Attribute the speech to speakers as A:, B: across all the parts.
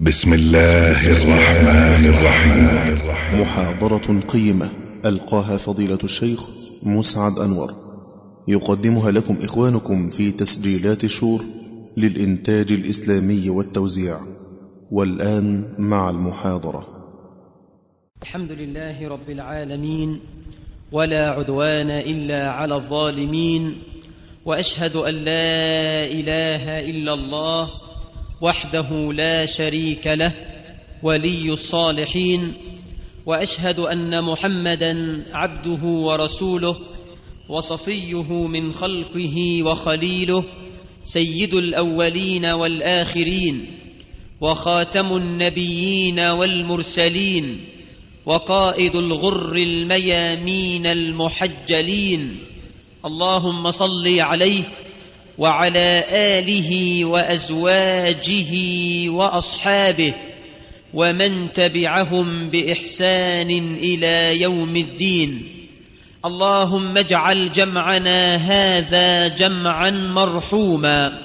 A: بسم الله الرحمن الرحيم
B: محاضرة قيمة ألقاها فضيلة الشيخ مسعد أنور يقدمها لكم إخوانكم في تسجيلات شور للإنتاج الإسلامي والتوزيع والآن مع المحاضرة
C: الحمد لله رب العالمين ولا عدوان الا على الظالمين واشهد ان لا اله الا الله وحده لا شريك له ولي الصالحين واشهد ان محمدا عبده ورسوله وصفيه من خلقه وخليله سيد الاولين والاخرين وخاتم النبيين والمرسلين وقائد الغر الميامين المحجلين اللهم صل عليه وعلى اله وازواجه واصحابه ومن تبعهم باحسان الى يوم الدين اللهم اجعل جمعنا هذا جمعا مرحوما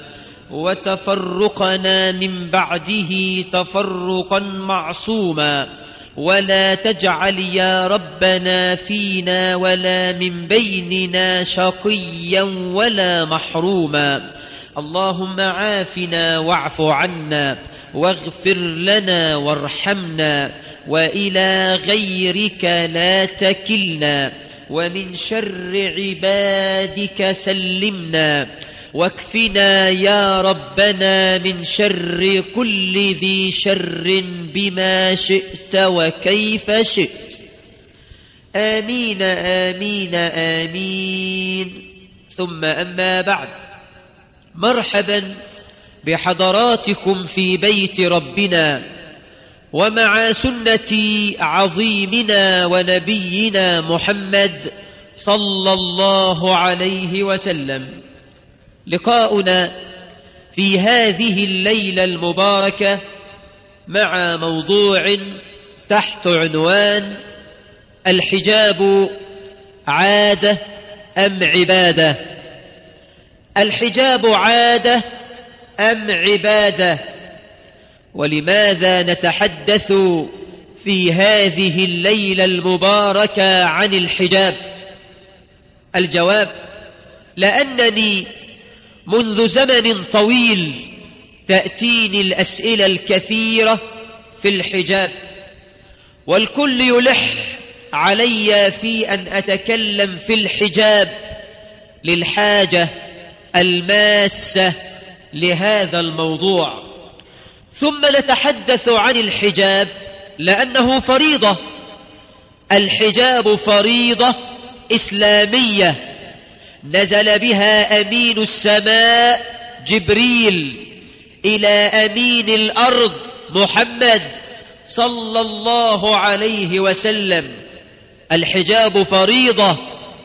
C: وتفرقنا من بعده تفرقا معصوما ولا تجعل يا ربنا فينا ولا من بيننا شقيا ولا محروما اللهم عافنا واعف عنا واغفر لنا وارحمنا والى غيرك لا تكلنا ومن شر عبادك سلمنا واكفنا يا ربنا من شر كل ذي شر بما شئت وكيف شئت امين امين امين ثم اما بعد مرحبا بحضراتكم في بيت ربنا ومع سنه عظيمنا ونبينا محمد صلى الله عليه وسلم لقاؤنا في هذه الليله المباركه مع موضوع تحت عنوان الحجاب عاده ام عباده الحجاب عاده ام عباده ولماذا نتحدث في هذه الليله المباركه عن الحجاب الجواب لانني منذ زمن طويل تأتيني الأسئلة الكثيرة في الحجاب والكل يلح علي في أن أتكلم في الحجاب للحاجة الماسة لهذا الموضوع ثم نتحدث عن الحجاب لأنه فريضة الحجاب فريضة إسلامية نزل بها امين السماء جبريل الى امين الارض محمد صلى الله عليه وسلم الحجاب فريضه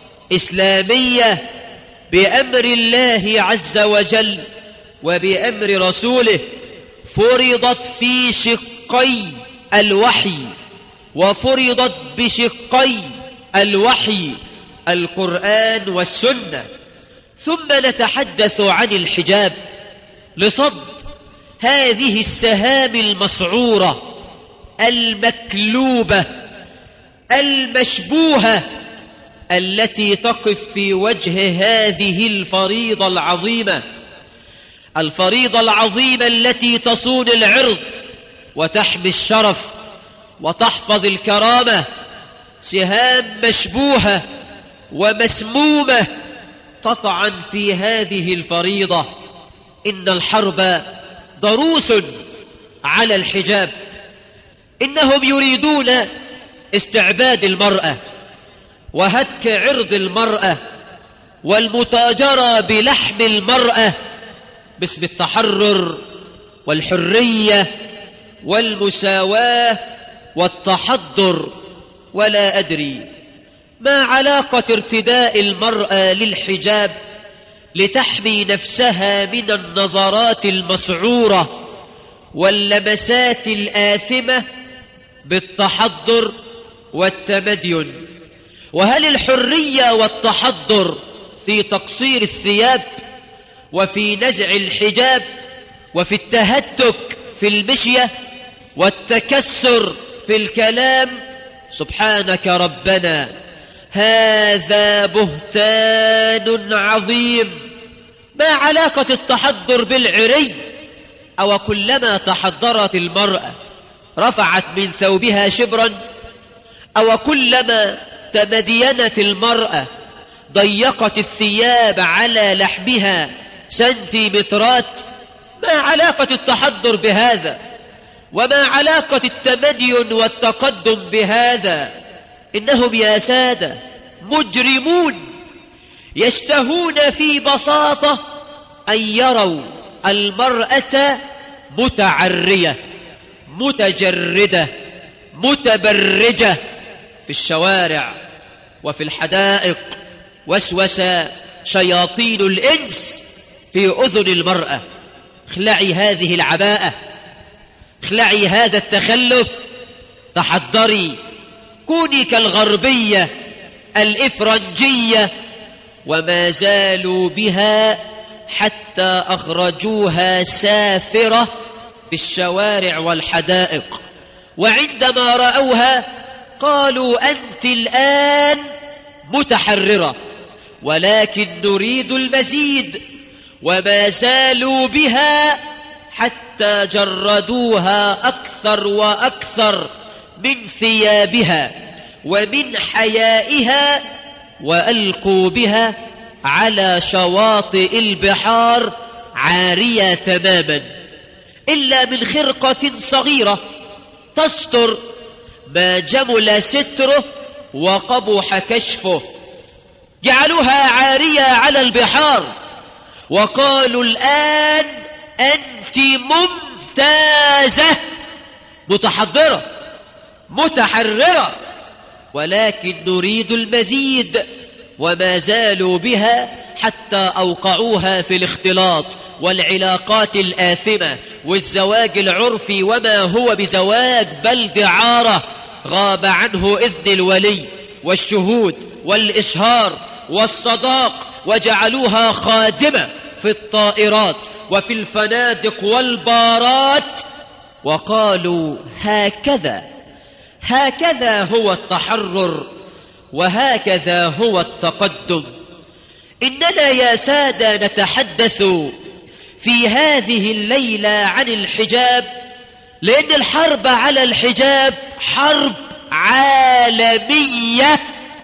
C: اسلاميه بامر الله عز وجل وبامر رسوله فرضت في شقي الوحي وفرضت بشقي الوحي القرآن والسنة ثم نتحدث عن الحجاب لصد هذه السهام المسعورة المكلوبة المشبوهة التي تقف في وجه هذه الفريضة العظيمة الفريضة العظيمة التي تصون العرض وتحمي الشرف وتحفظ الكرامة سهام مشبوهة ومسمومة تطعن في هذه الفريضة إن الحرب ضروس على الحجاب إنهم يريدون استعباد المرأة وهتك عرض المرأة والمتاجرة بلحم المرأة باسم التحرر والحرية والمساواة والتحضر ولا أدري ما علاقة ارتداء المرأة للحجاب لتحمي نفسها من النظرات المسعورة واللمسات الآثمة بالتحضر والتمدين وهل الحرية والتحضر في تقصير الثياب وفي نزع الحجاب وفي التهتك في المشية والتكسر في الكلام سبحانك ربنا هذا بهتان عظيم ما علاقة التحضر بالعري أو كلما تحضرت المرأة رفعت من ثوبها شبرا أو كلما تمدينت المرأة ضيقت الثياب على لحمها سنتيمترات ما علاقة التحضر بهذا وما علاقة التمدين والتقدم بهذا إنهم يا سادة مجرمون يشتهون في بساطة أن يروا المرأة متعرية متجردة متبرجة في الشوارع وفي الحدائق وسوس شياطين الإنس في أذن المرأة اخلعي هذه العباءة اخلعي هذا التخلف تحضري كوني كالغربية الإفرنجية وما زالوا بها حتى أخرجوها سافرة في الشوارع والحدائق وعندما رأوها قالوا أنت الآن متحررة ولكن نريد المزيد وما زالوا بها حتى جردوها أكثر وأكثر من ثيابها ومن حيائها وألقوا بها على شواطئ البحار عارية تماما إلا من خرقة صغيرة تستر ما جمل ستره وقبح كشفه جعلوها عارية على البحار وقالوا الآن أنت ممتازة متحضرة متحررة ولكن نريد المزيد وما زالوا بها حتى أوقعوها في الاختلاط والعلاقات الآثمة والزواج العرفي وما هو بزواج بل دعارة غاب عنه إذن الولي والشهود والإشهار والصداق وجعلوها خادمة في الطائرات وفي الفنادق والبارات وقالوا هكذا هكذا هو التحرر وهكذا هو التقدم إننا يا سادة نتحدث في هذه الليلة عن الحجاب لأن الحرب على الحجاب حرب عالمية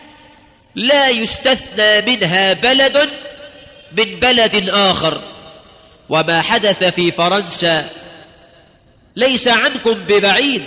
C: لا يستثنى منها بلد من بلد آخر وما حدث في فرنسا ليس عنكم ببعيد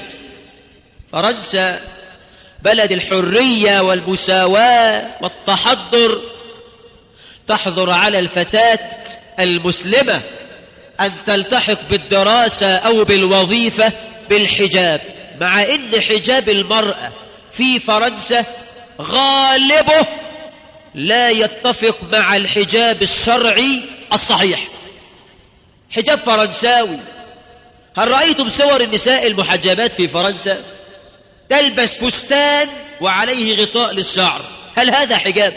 C: فرنسا بلد الحرية والمساواة والتحضر تحظر على الفتاة المسلمة أن تلتحق بالدراسة أو بالوظيفة بالحجاب مع أن حجاب المرأة في فرنسا غالبه لا يتفق مع الحجاب الشرعي الصحيح حجاب فرنساوي هل رأيتم صور النساء المحجبات في فرنسا تلبس فستان وعليه غطاء للشعر هل هذا حجاب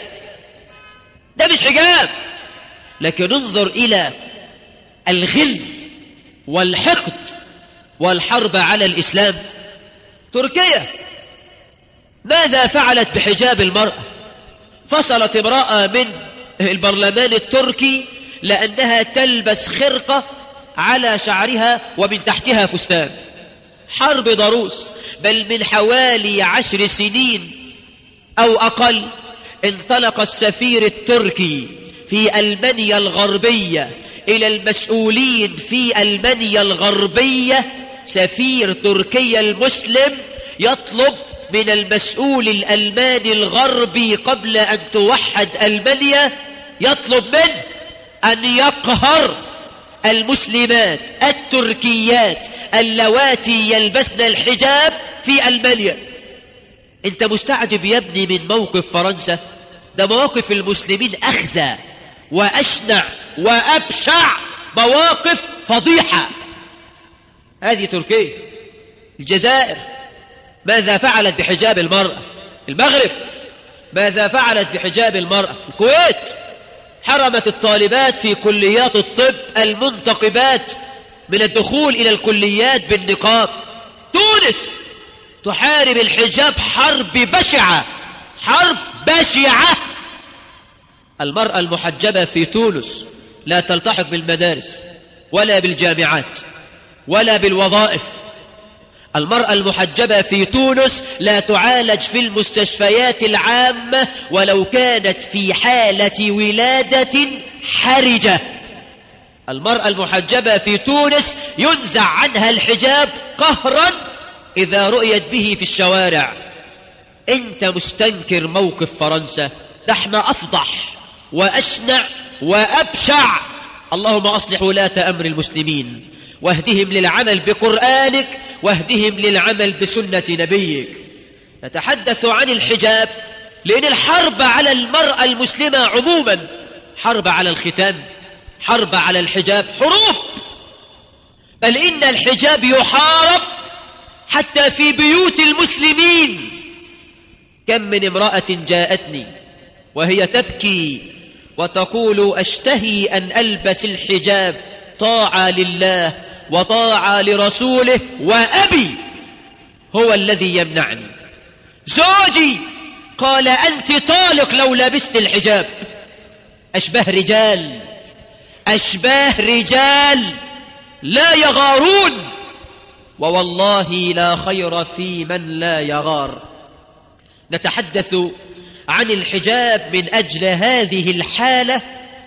C: ده مش حجاب لكن انظر إلى الغل والحقد والحرب على الإسلام تركيا ماذا فعلت بحجاب المرأة فصلت امرأة من البرلمان التركي لأنها تلبس خرقة على شعرها ومن تحتها فستان حرب ضروس بل من حوالي عشر سنين أو أقل انطلق السفير التركي في ألمانيا الغربية إلى المسؤولين في ألمانيا الغربية سفير تركيا المسلم يطلب من المسؤول الألماني الغربي قبل أن توحد ألمانيا يطلب منه أن يقهر المسلمات التركيات اللواتي يلبسن الحجاب في ألمانيا انت مستعجب يا ابني من موقف فرنسا ده مواقف المسلمين أخزى وأشنع وأبشع مواقف فضيحة هذه تركيا الجزائر ماذا فعلت بحجاب المرأة المغرب ماذا فعلت بحجاب المرأة الكويت حرمت الطالبات في كليات الطب المنتقبات من الدخول إلى الكليات بالنقاب تونس تحارب الحجاب حرب بشعة حرب بشعة المرأة المحجبة في تونس لا تلتحق بالمدارس ولا بالجامعات ولا بالوظائف المرأة المحجبة في تونس لا تعالج في المستشفيات العامة ولو كانت في حالة ولادة حرجة المرأة المحجبة في تونس ينزع عنها الحجاب قهرا إذا رؤيت به في الشوارع أنت مستنكر موقف فرنسا نحن أفضح وأشنع وأبشع اللهم أصلح ولاة أمر المسلمين واهدهم للعمل بقرآنك واهدهم للعمل بسنة نبيك نتحدث عن الحجاب لأن الحرب على المرأة المسلمة عموما حرب على الختان حرب على الحجاب حروب بل إن الحجاب يحارب حتى في بيوت المسلمين كم من امرأة جاءتني وهي تبكي وتقول أشتهي أن ألبس الحجاب طاعة لله وطاعة لرسوله وأبي هو الذي يمنعني زوجي قال أنت طالق لو لبست الحجاب أشباه رجال أشباه رجال لا يغارون ووالله لا خير في من لا يغار نتحدث عن الحجاب من أجل هذه الحالة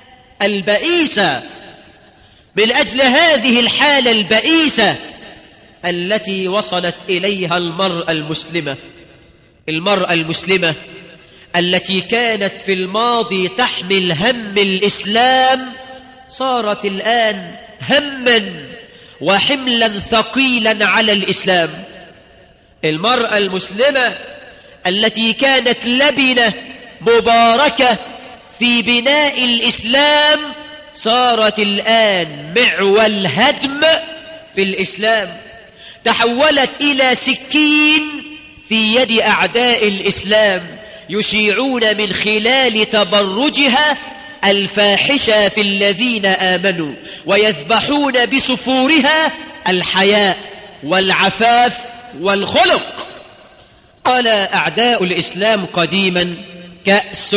C: البئيسة من أجل هذه الحالة البئيسة التي وصلت إليها المرأة المسلمة المرأة المسلمة التي كانت في الماضي تحمل هم الإسلام صارت الآن هما وحملا ثقيلا على الإسلام المرأة المسلمة التي كانت لبنة مباركة في بناء الإسلام صارت الآن معول هدم في الإسلام تحولت إلى سكين في يد أعداء الإسلام يشيعون من خلال تبرجها الفاحشة في الذين آمنوا ويذبحون بسفورها الحياء والعفاف والخلق قال أعداء الإسلام قديما كأس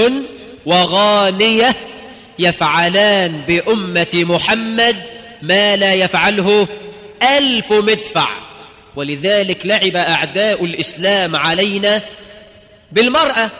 C: وغانية يفعلان بأمة محمد ما لا يفعله ألف مدفع ولذلك لعب أعداء الإسلام علينا بالمرأة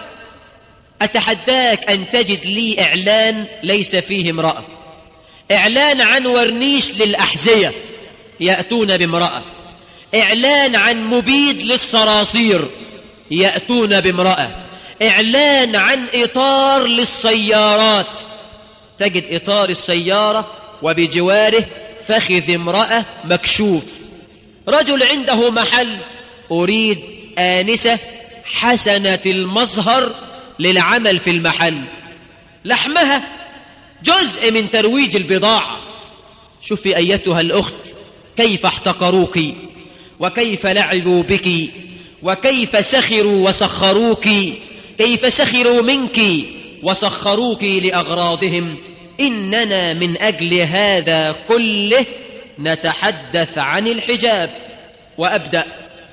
C: أتحداك أن تجد لي إعلان ليس فيه امرأة إعلان عن ورنيش للأحذية يأتون بامرأة إعلان عن مبيد للصراصير يأتون بامرأة إعلان عن إطار للسيارات تجد إطار السيارة وبجواره فخذ امرأة مكشوف رجل عنده محل أريد آنسة حسنة المظهر للعمل في المحل لحمها جزء من ترويج البضاعة شوفي أيتها الأخت كيف احتقروك وكيف لعبوا بك وكيف سخروا وسخروك كيف سخروا منك وسخروك لأغراضهم إننا من أجل هذا كله نتحدث عن الحجاب وأبدأ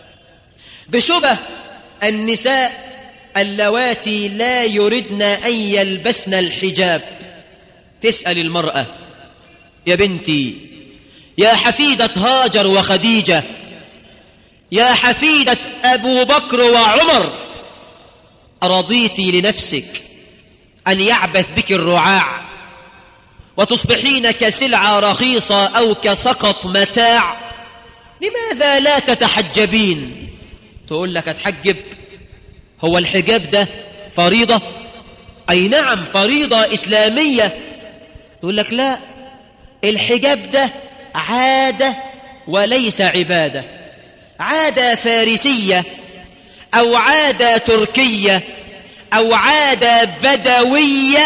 C: بشبه النساء اللواتي لا يردن أن يلبسن الحجاب تسأل المرأة يا بنتي يا حفيدة هاجر وخديجة يا حفيدة أبو بكر وعمر أرضيت لنفسك أن يعبث بك الرعاع وتصبحين كسلعة رخيصة أو كسقط متاع لماذا لا تتحجبين تقول لك أتحجب هو الحجاب ده فريضة أي نعم فريضة إسلامية تقول لك لا الحجاب ده عادة وليس عبادة عادة فارسية أو عادة تركية أو عادة بدوية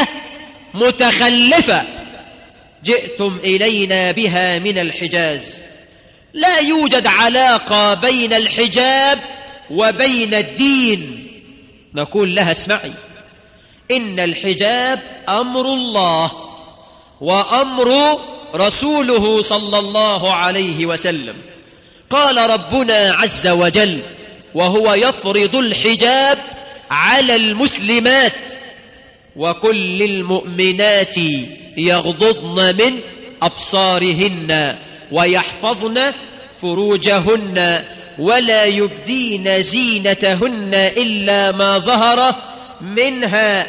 C: متخلفة جئتم إلينا بها من الحجاز لا يوجد علاقة بين الحجاب وبين الدين نقول لها اسمعي إن الحجاب أمر الله وأمر رسوله صلى الله عليه وسلم قال ربنا عز وجل وهو يفرض الحجاب على المسلمات وكل للمؤمنات يغضضن من أبصارهن ويحفظن فروجهن ولا يبدين زينتهن إلا ما ظهر منها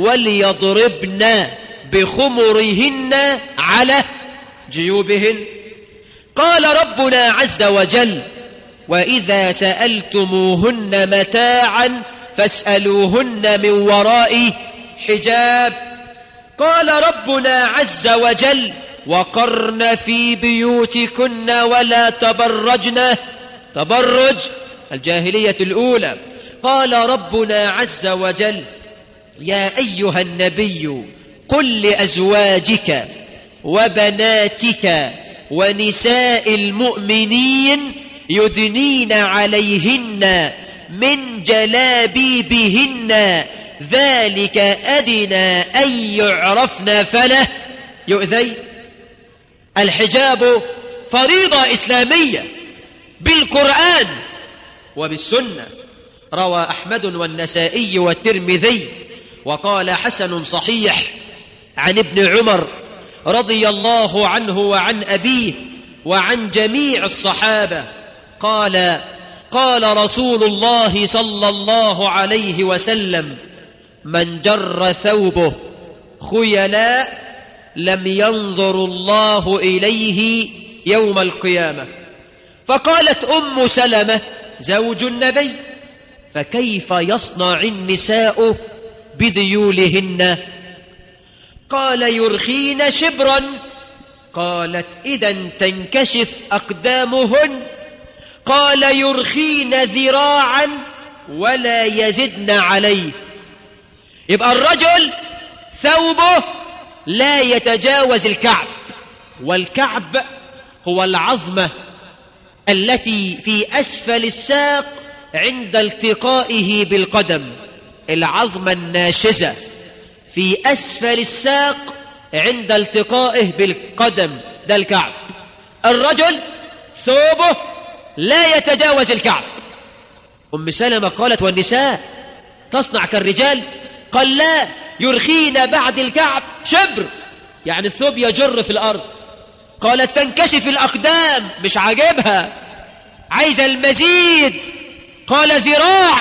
C: وليضربن بخمرهن على جيوبهن قال ربنا عز وجل وإذا سألتموهن متاعا فاسألوهن من وراء حجاب قال ربنا عز وجل وقرن في بيوتكن ولا تبرجن تبرج الجاهلية الأولى قال ربنا عز وجل يا أيها النبي قل لأزواجك وبناتك ونساء المؤمنين يدنين عليهن من جلابيبهن ذلك أدنى أن يعرفن فله يؤذي الحجاب فريضة إسلامية بالقرآن وبالسنة روى أحمد والنسائي والترمذي وقال حسن صحيح عن ابن عمر رضي الله عنه وعن أبيه وعن جميع الصحابة قال قال رسول الله صلى الله عليه وسلم من جر ثوبه خيلاء لم ينظر الله إليه يوم القيامة فقالت أم سلمة زوج النبي فكيف يصنع النساء بذيولهن قال يرخين شبرا قالت إذا تنكشف أقدامهن قال يرخين ذراعا ولا يزدن عليه يبقى الرجل ثوبه لا يتجاوز الكعب والكعب هو العظمة التي في أسفل الساق عند التقائه بالقدم العظمة الناشزة في أسفل الساق عند التقائه بالقدم ده الكعب الرجل ثوبه لا يتجاوز الكعب أم سلمة قالت والنساء تصنع كالرجال قال لا يرخين بعد الكعب شبر يعني الثوب يجر في الأرض قالت تنكشف الأقدام مش عاجبها عايزة المزيد قال ذراع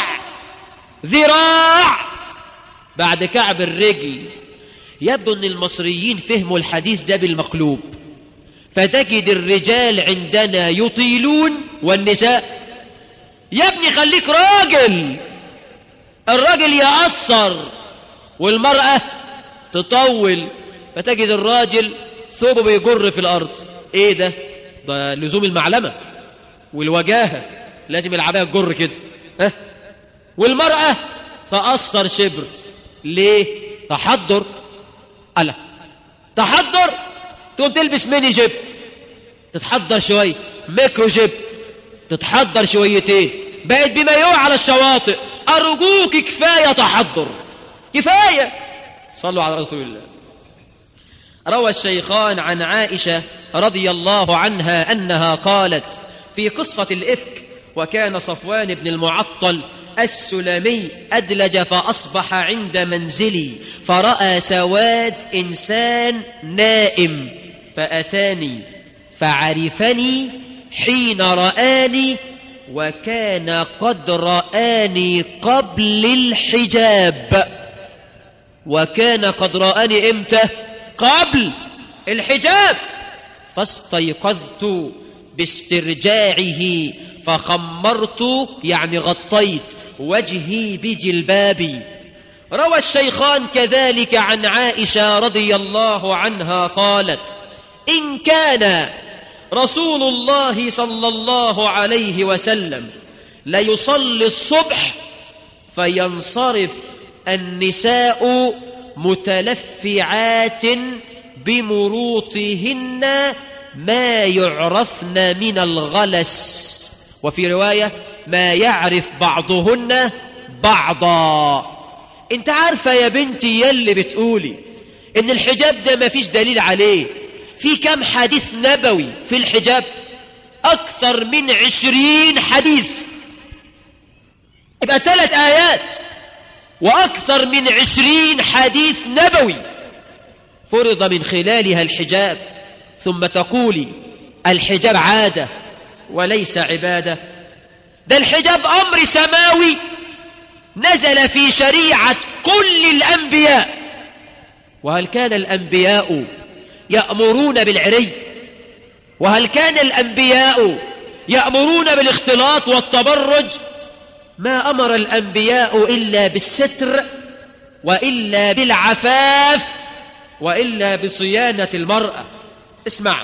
C: ذراع بعد كعب الرجل يبدو أن المصريين فهموا الحديث ده بالمقلوب فتجد الرجال عندنا يطيلون والنساء يا ابني خليك راجل الراجل يأثر والمرأة تطول فتجد الراجل ثوبه بيجر في الأرض ايه ده ده لزوم المعلمة والوجاهة لازم العباية تجر كده ها والمرأة تأثر شبر ليه تحضر ألا تحضر تقوم تلبس ميني جيب تتحضر شوية ميكرو جيب تتحضر شويتين بقت بمايوه على الشواطئ أرجوك كفاية تحضر كفاية صلوا على رسول الله روى الشيخان عن عائشة رضي الله عنها أنها قالت في قصة الإفك وكان صفوان بن المعطل السلمي أدلج فأصبح عند منزلي فرأى سواد إنسان نائم فأتاني فعرفني حين رآني وكان قد رآني قبل الحجاب وكان قد رآني إمتى قبل الحجاب فاستيقظت باسترجاعه فخمرت يعني غطيت وجهي بجلبابي روى الشيخان كذلك عن عائشة رضي الله عنها قالت إن كان رسول الله صلى الله عليه وسلم ليصلي الصبح فينصرف النساء متلفعات بمروطهن ما يعرفن من الغلس وفي رواية ما يعرف بعضهن بعضا انت عارفة يا بنتي يلي بتقولي ان الحجاب ده ما فيش دليل عليه في كم حديث نبوي في الحجاب أكثر من عشرين حديث يبقى ثلاث آيات وأكثر من عشرين حديث نبوي فرض من خلالها الحجاب ثم تقولي الحجاب عادة وليس عبادة ده الحجاب أمر سماوي نزل في شريعة كل الأنبياء وهل كان الأنبياء يأمرون بالعري وهل كان الأنبياء يأمرون بالاختلاط والتبرج ما أمر الأنبياء إلا بالستر وإلا بالعفاف وإلا بصيانة المرأة اسمع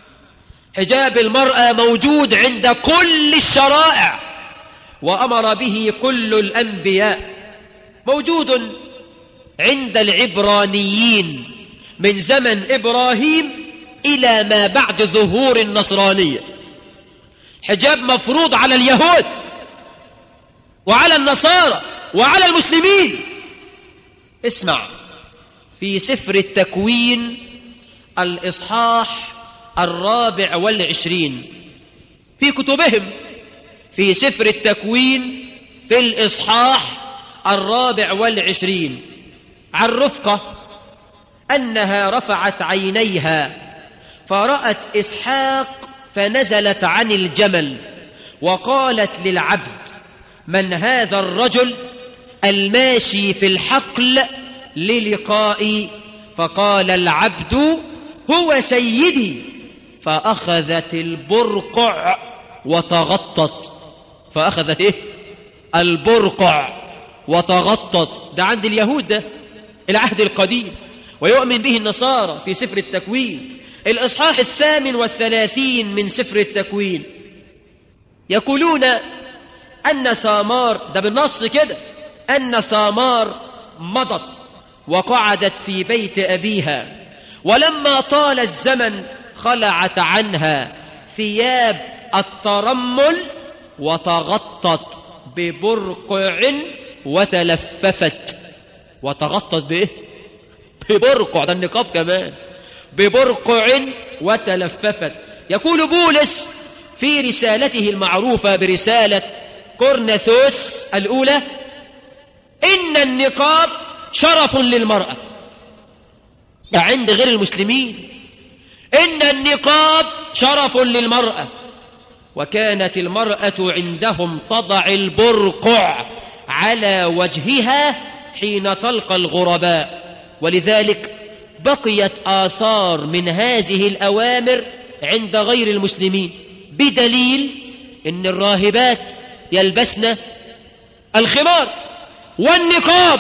C: حجاب المرأة موجود عند كل الشرائع وأمر به كل الأنبياء موجود عند العبرانيين من زمن إبراهيم إلى ما بعد ظهور النصرانية حجاب مفروض على اليهود وعلى النصارى وعلى المسلمين اسمع في سفر التكوين الإصحاح الرابع والعشرين في كتبهم في سفر التكوين في الإصحاح الرابع والعشرين عن رفقة أنها رفعت عينيها فرأت إسحاق فنزلت عن الجمل وقالت للعبد من هذا الرجل الماشي في الحقل للقائي فقال العبد هو سيدي فأخذت البرقع وتغطت فأخذت إيه البرقع وتغطت ده عند اليهود ده العهد القديم ويؤمن به النصارى في سفر التكوين الإصحاح الثامن والثلاثين من سفر التكوين يقولون أن ثامار ده بالنص كده أن ثامار مضت وقعدت في بيت أبيها ولما طال الزمن خلعت عنها ثياب الترمل وتغطت ببرقع وتلففت وتغطت بإيه؟ ببرقع ده النقاب كمان ببرقع وتلففت يقول بولس في رسالته المعروفة برسالة كورنثوس الأولى إن النقاب شرف للمرأة ده عند غير المسلمين إن النقاب شرف للمرأة وكانت المرأة عندهم تضع البرقع على وجهها حين تلقى الغرباء ولذلك بقيت آثار من هذه الأوامر عند غير المسلمين بدليل أن الراهبات يلبسن الخمار والنقاب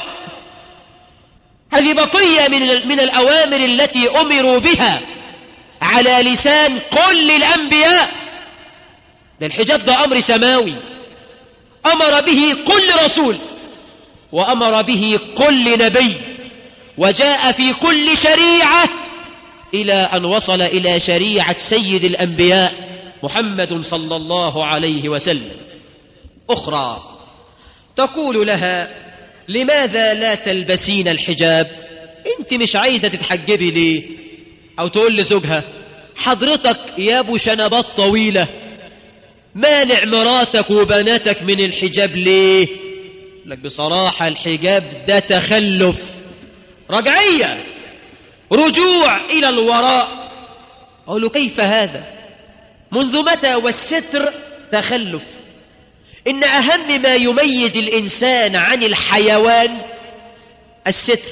C: هذه بقية من من الأوامر التي أمروا بها على لسان كل الأنبياء ده الحجاب ده أمر سماوي أمر به كل رسول وأمر به كل نبي وجاء في كل شريعة إلى أن وصل إلى شريعة سيد الأنبياء محمد صلى الله عليه وسلم أخرى تقول لها لماذا لا تلبسين الحجاب انت مش عايزة تتحجبي ليه او تقول لزوجها حضرتك يا ابو شنبات طويلة مانع مراتك وبناتك من الحجاب ليه لك بصراحة الحجاب ده تخلف رجعية رجوع إلى الوراء أقول له كيف هذا منذ متى والستر تخلف إن أهم ما يميز الإنسان عن الحيوان الستر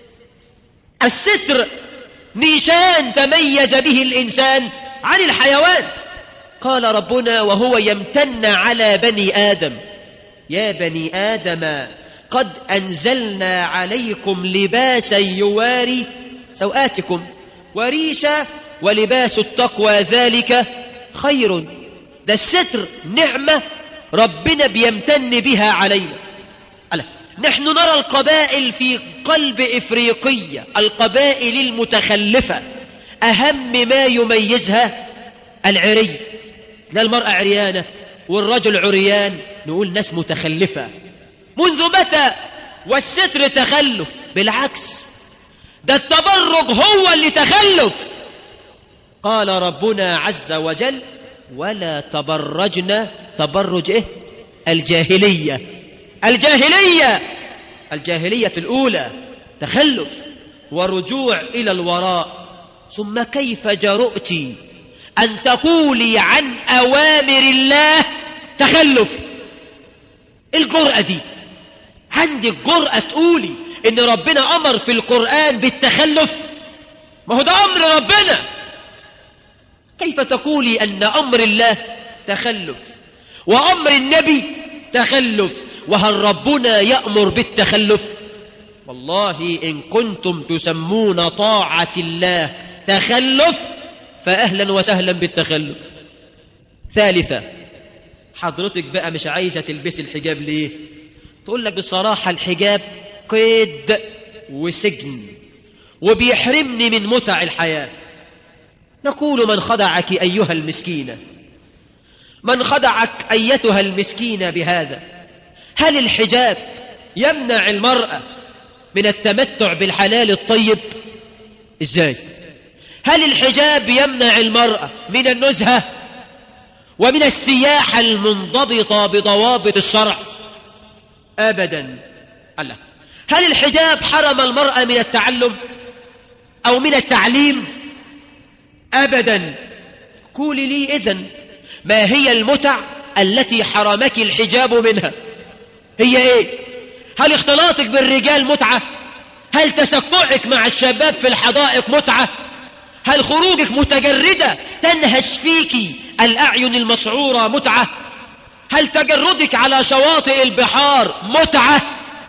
C: الستر نيشان تميز به الإنسان عن الحيوان قال ربنا وهو يمتن على بني آدم يا بني آدم قد أنزلنا عليكم لباسا يواري سوآتكم وريشا ولباس التقوى ذلك خير ده الستر نعمة ربنا بيمتن بها علينا ألا نحن نرى القبائل في قلب إفريقية القبائل المتخلفة أهم ما يميزها العري لا المرأة عريانة والرجل عريان نقول ناس متخلفة منذ متى والستر تخلف بالعكس ده التبرج هو اللي تخلف قال ربنا عز وجل ولا تبرجن تبرج إيه الجاهلية الجاهلية الجاهلية الأولى تخلف ورجوع إلى الوراء ثم كيف جرؤت أن تقولي عن أوامر الله تخلف الجرأة دي عندك جرأة تقولي إن ربنا أمر في القرآن بالتخلف ما هو ده أمر ربنا كيف تقولي أن أمر الله تخلف وأمر النبي تخلف وهل ربنا يأمر بالتخلف والله إن كنتم تسمون طاعة الله تخلف فأهلا وسهلا بالتخلف ثالثة حضرتك بقى مش عايزة تلبسي الحجاب ليه تقول لك بصراحة الحجاب قيد وسجن وبيحرمني من متع الحياة نقول من خدعك أيها المسكينة من خدعك أيتها المسكينة بهذا هل الحجاب يمنع المرأة من التمتع بالحلال الطيب إزاي هل الحجاب يمنع المرأة من النزهة ومن السياحة المنضبطة بضوابط الشرع أبدا الله هل الحجاب حرم المرأة من التعلم أو من التعليم أبدا قولي لي إذن ما هي المتع التي حرمك الحجاب منها هي إيه هل اختلاطك بالرجال متعة هل تسكعك مع الشباب في الحدائق متعة هل خروجك متجردة تنهش فيك الأعين المسعورة متعة هل تجردك على شواطئ البحار متعة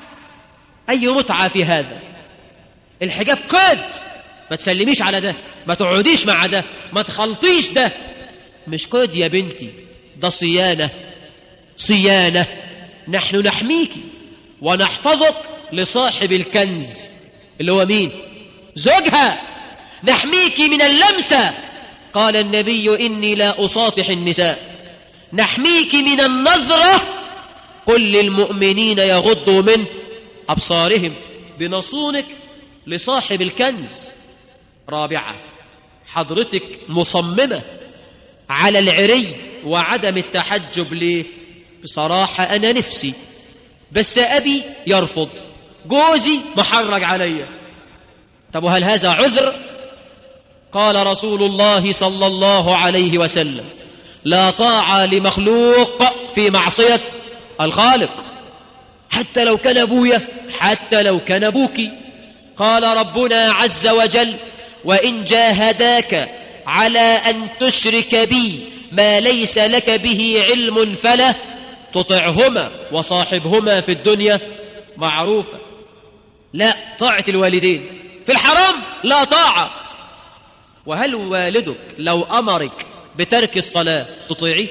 C: أي متعة في هذا الحجاب قد ما تسلميش على ده ما تقعديش مع ده ما تخلطيش ده مش قد يا بنتي ده صيانة صيانة نحن نحميك ونحفظك لصاحب الكنز اللي هو مين زوجها نحميك من اللمسة قال النبي إني لا أصافح النساء نحميك من النظرة قل للمؤمنين يغضوا من أبصارهم بنصونك لصاحب الكنز رابعة حضرتك مصممة على العري وعدم التحجب ليه بصراحة أنا نفسي بس أبي يرفض جوزي محرج عليا طب وهل هذا عذر قال رسول الله صلى الله عليه وسلم لا طاعة لمخلوق في معصية الخالق حتى لو كان أبويا حتى لو كان أبوك قال ربنا عز وجل وإن جاهداك على أن تشرك بي ما ليس لك به علم فلا تطعهما وصاحبهما في الدنيا معروفة لا طاعة الوالدين في الحرام لا طاعة وهل والدك لو أمرك بترك الصلاة تطيعيه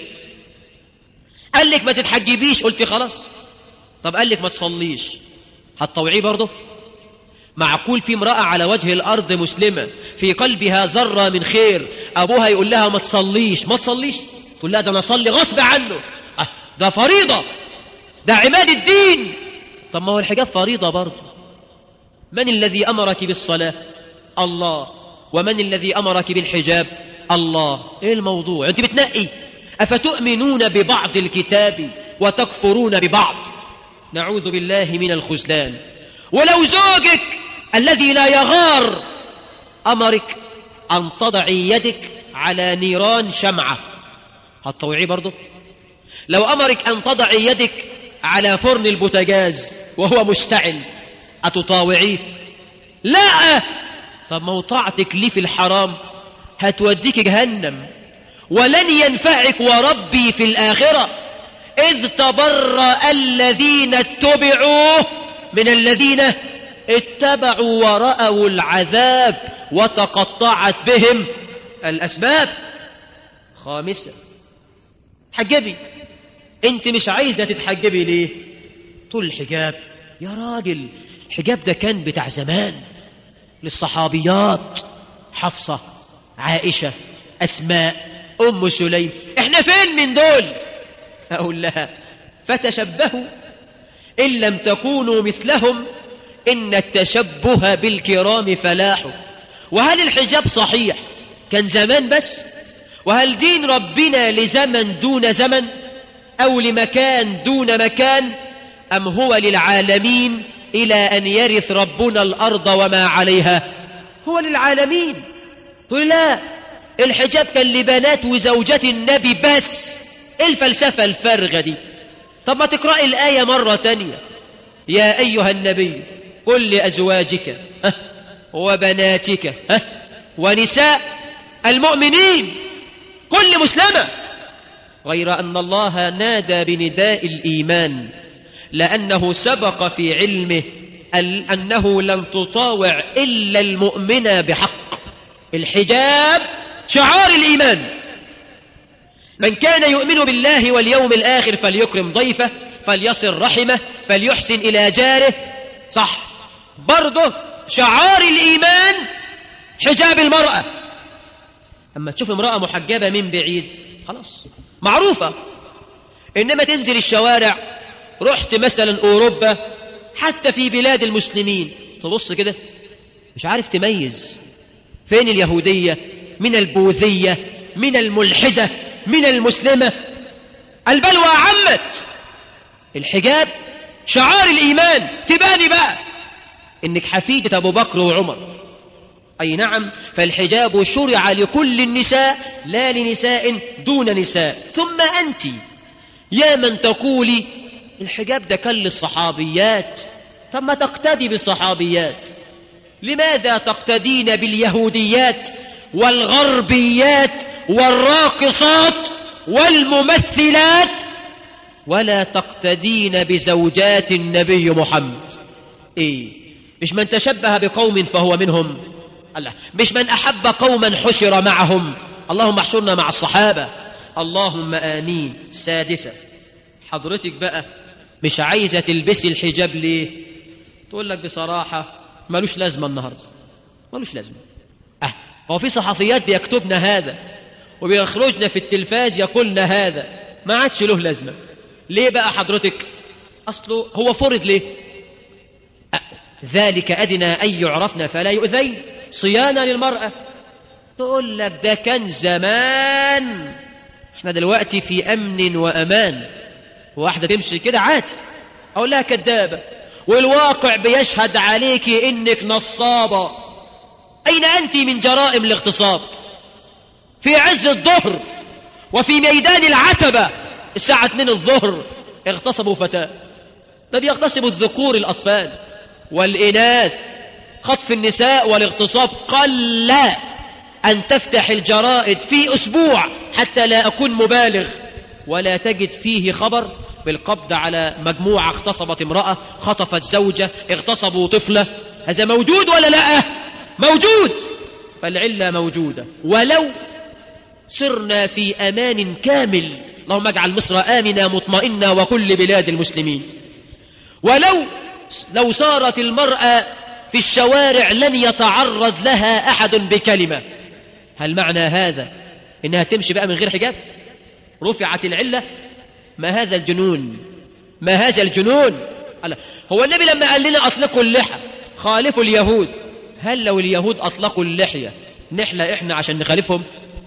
C: قال لك ما تتحجبيش قلت خلاص طب قال لك ما تصليش هتطوعيه برضه معقول في امرأة على وجه الأرض مسلمة في قلبها ذرة من خير أبوها يقول لها ما تصليش ما تصليش تقول لها ده أنا أصلي غصب عنه أه ده فريضة ده عماد الدين طب ما هو الحجاب فريضة برضه من الذي أمرك بالصلاة الله ومن الذي أمرك بالحجاب الله إيه الموضوع أنت بتنقي أفتؤمنون ببعض الكتاب وتكفرون ببعض نعوذ بالله من الخذلان ولو زوجك الذي لا يغار أمرك أن تضعي يدك على نيران شمعة هتطوعيه برضه لو أمرك أن تضعي يدك على فرن البوتاجاز وهو مشتعل أتطاوعيه لا طب موطعتك ليه في الحرام هتوديك جهنم ولن ينفعك وربي في الآخرة إذ تبرأ الذين اتبعوا من الذين اتبعوا ورأوا العذاب وتقطعت بهم الأسباب خامسة حجبي انت مش عايزة تتحجبي ليه تقول الحجاب يا راجل الحجاب ده كان بتاع زمان للصحابيات حفصة عائشة أسماء أم سليم احنا فين من دول أقول لها فتشبهوا إن لم تكونوا مثلهم إن التشبه بالكرام فلاح وهل الحجاب صحيح كان زمان بس وهل دين ربنا لزمن دون زمن أو لمكان دون مكان أم هو للعالمين إلى أن يرث ربنا الأرض وما عليها هو للعالمين تقول لا الحجاب كان لبنات وزوجات النبي بس إيه الفلسفة الفارغة دي طب ما تقرأ الآية مرة تانية يا أيها النبي قل لأزواجك ها وبناتك ها ونساء المؤمنين كل مسلمة غير أن الله نادى بنداء الإيمان لأنه سبق في علمه أنه لن تطاوع إلا المؤمن بحق الحجاب شعار الإيمان من كان يؤمن بالله واليوم الآخر فليكرم ضيفه فليصل رحمه فليحسن إلى جاره صح برضه شعار الإيمان حجاب المرأة أما تشوف امرأة محجبة من بعيد خلاص معروفة إنما تنزل الشوارع رحت مثلا أوروبا حتى في بلاد المسلمين تبص كده مش عارف تميز فين اليهودية من البوذية من الملحدة من المسلمة البلوى عمت الحجاب شعار الإيمان تباني بقى إنك حفيدة أبو بكر وعمر أي نعم فالحجاب شرع لكل النساء لا لنساء دون نساء ثم أنت يا من تقولي الحجاب ده كان للصحابيات طب ما تقتدي بالصحابيات لماذا تقتدين باليهوديات والغربيات والراقصات والممثلات ولا تقتدين بزوجات النبي محمد ايه مش من تشبه بقوم فهو منهم الله مش من احب قوما حشر معهم اللهم احشرنا مع الصحابه اللهم امين سادسه حضرتك بقى مش عايزه تلبسي الحجاب ليه تقول لك بصراحه ملوش لازمه النهارده ملوش لازمه اه هو في صحفيات بيكتبنا هذا وبيخرجنا في التلفاز يقولنا هذا ما عادش له لازمه ليه بقى حضرتك اصله هو فرض ليه أه ذلك ادنى ان يعرفن فلا يؤذين صيانه للمراه تقول لك ده كان زمان احنا دلوقتي في امن وامان واحده تمشي كده عادي اقول لها كدابه والواقع بيشهد عليك انك نصابه اين انت من جرائم الاغتصاب في عز الظهر وفي ميدان العتبه الساعه 2 الظهر اغتصبوا فتاه ما بيغتصبوا الذكور الاطفال والاناث خطف النساء والاغتصاب قل ان تفتح الجرائد في اسبوع حتى لا اكون مبالغ ولا تجد فيه خبر بالقبض على مجموعة اغتصبت امرأة خطفت زوجة اغتصبوا طفلة هذا موجود ولا لا موجود فالعلة موجودة ولو صرنا في أمان كامل اللهم اجعل مصر آمنة مطمئنة وكل بلاد المسلمين ولو لو صارت المرأة في الشوارع لن يتعرض لها أحد بكلمة هل معنى هذا إنها تمشي بقى من غير حجاب رفعت العلة ما هذا الجنون ما هذا الجنون هو النبي لما قال لنا أطلقوا اللحى خالفوا اليهود هل لو اليهود أطلقوا اللحية نحلى إحنا عشان نخالفهم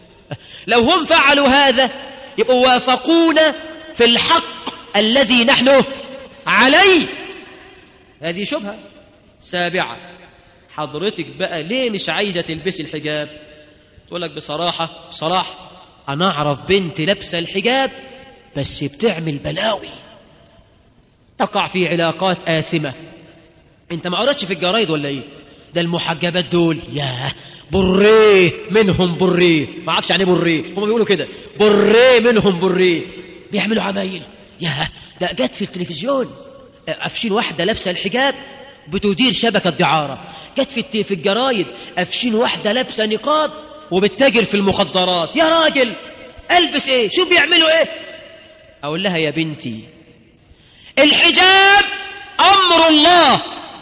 C: لو هم فعلوا هذا يبقوا وافقونا في الحق الذي نحن عليه هذه شبهة سابعة حضرتك بقى ليه مش عايزة تلبسي الحجاب تقول لك بصراحة بصراحة أنا أعرف بنت لابسة الحجاب بس بتعمل بلاوي تقع في علاقات آثمة انت ما قرأتش في الجرايد ولا ايه ده المحجبات دول ياه بريه منهم بريه ما اعرفش يعني بريه هم بيقولوا كده بريه منهم بريه بيعملوا عمايل ياه ده جت في التلفزيون قافشين واحدة لابسة الحجاب بتدير شبكة دعارة جت في في الجرايد قافشين واحدة لابسة نقاب وبتتاجر في المخدرات يا راجل البس ايه شو بيعملوا ايه اقول لها يا بنتي الحجاب امر الله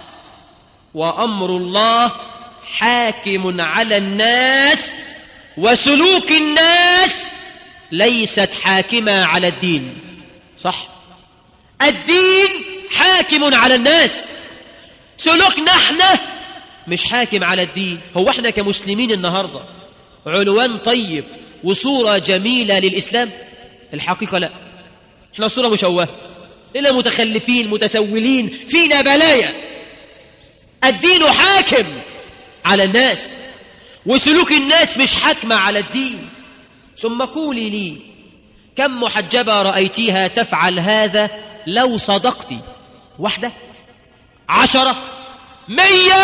C: وامر الله حاكم على الناس وسلوك الناس ليست حاكمه على الدين صح الدين حاكم على الناس سلوكنا احنا مش حاكم على الدين هو احنا كمسلمين النهارده عنوان طيب وصورة جميلة للإسلام الحقيقة لا احنا صورة مشوهة لنا متخلفين متسولين فينا بلايا الدين حاكم على الناس وسلوك الناس مش حاكمة على الدين ثم قولي لي كم محجبة رأيتيها تفعل هذا لو صدقت واحدة عشرة مية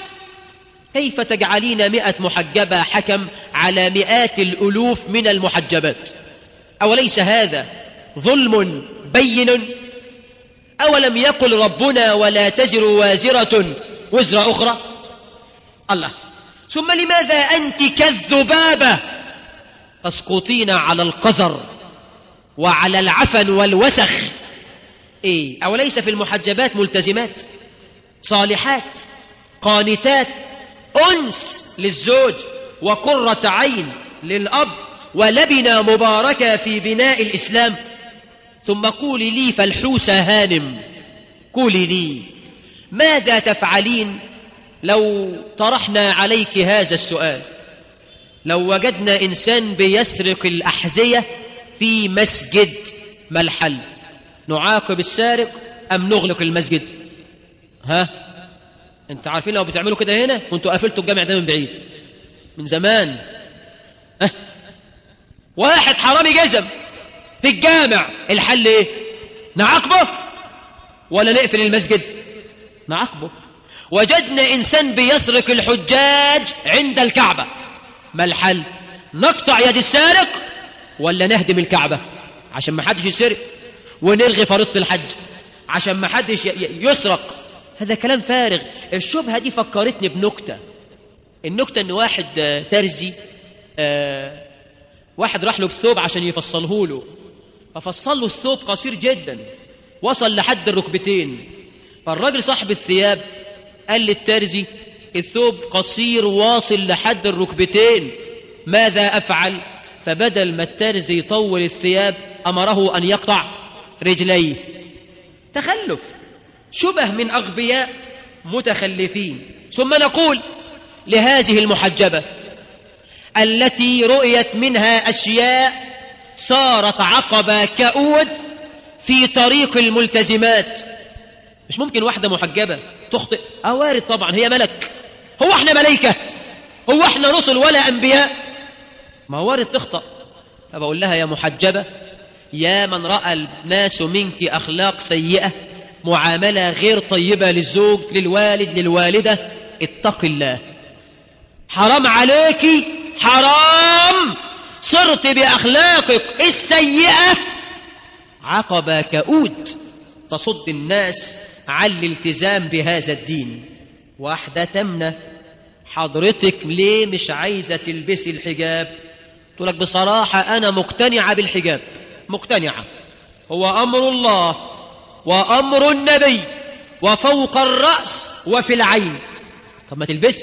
C: كيف تجعلين مئة محجبة حكم على مئات الألوف من المحجبات أوليس هذا ظلم بين أولم يقل ربنا ولا تزر وازرة وزر أخرى الله ثم لماذا أنت كالذبابة تسقطين على القذر وعلى العفن والوسخ إيه أوليس في المحجبات ملتزمات صالحات قانتات أنس للزوج وقرة عين للأب ولبنة مباركة في بناء الإسلام ثم قولي لي فالحوسة هانم قولي لي ماذا تفعلين لو طرحنا عليك هذا السؤال لو وجدنا إنسان بيسرق الأحذية في مسجد ما الحل نعاقب السارق أم نغلق المسجد ها انت عارفين لو بتعملوا كده هنا كنتوا قفلتوا الجامع ده من بعيد من زمان ها واحد حرامي جزم في الجامع الحل ايه نعاقبه ولا نقفل المسجد نعاقبه وجدنا انسان بيسرق الحجاج عند الكعبه ما الحل نقطع يد السارق ولا نهدم الكعبه عشان ما حدش يسرق ونلغي فريضه الحج عشان ما حدش يسرق هذا كلام فارغ الشبهه دي فكرتني بنكته النكته ان واحد ترزي آه واحد راح له بثوب عشان يفصله له ففصل له الثوب قصير جدا وصل لحد الركبتين فالراجل صاحب الثياب قال للترزي الثوب قصير واصل لحد الركبتين ماذا أفعل فبدل ما الترزي يطول الثياب أمره أن يقطع رجليه تخلف شبه من أغبياء متخلفين ثم نقول لهذه المحجبة التي رؤيت منها أشياء صارت عقبة كؤود في طريق الملتزمات مش ممكن واحدة محجبة تخطئ أوارد طبعا هي ملك هو احنا ملائكة هو احنا رسل ولا أنبياء ما وارد تخطأ فبقول لها يا محجبة يا من رأى الناس منك أخلاق سيئة معاملة غير طيبة للزوج للوالد للوالدة اتق الله حرام عليك حرام صرت بأخلاقك السيئة عقبة كؤود تصد الناس عن الالتزام بهذا الدين واحدة تمنى حضرتك ليه مش عايزة تلبسي الحجاب تقول لك بصراحة أنا مقتنعة بالحجاب مقتنعة هو أمر الله وأمر النبي وفوق الرأس وفي العين طب ما تلبسي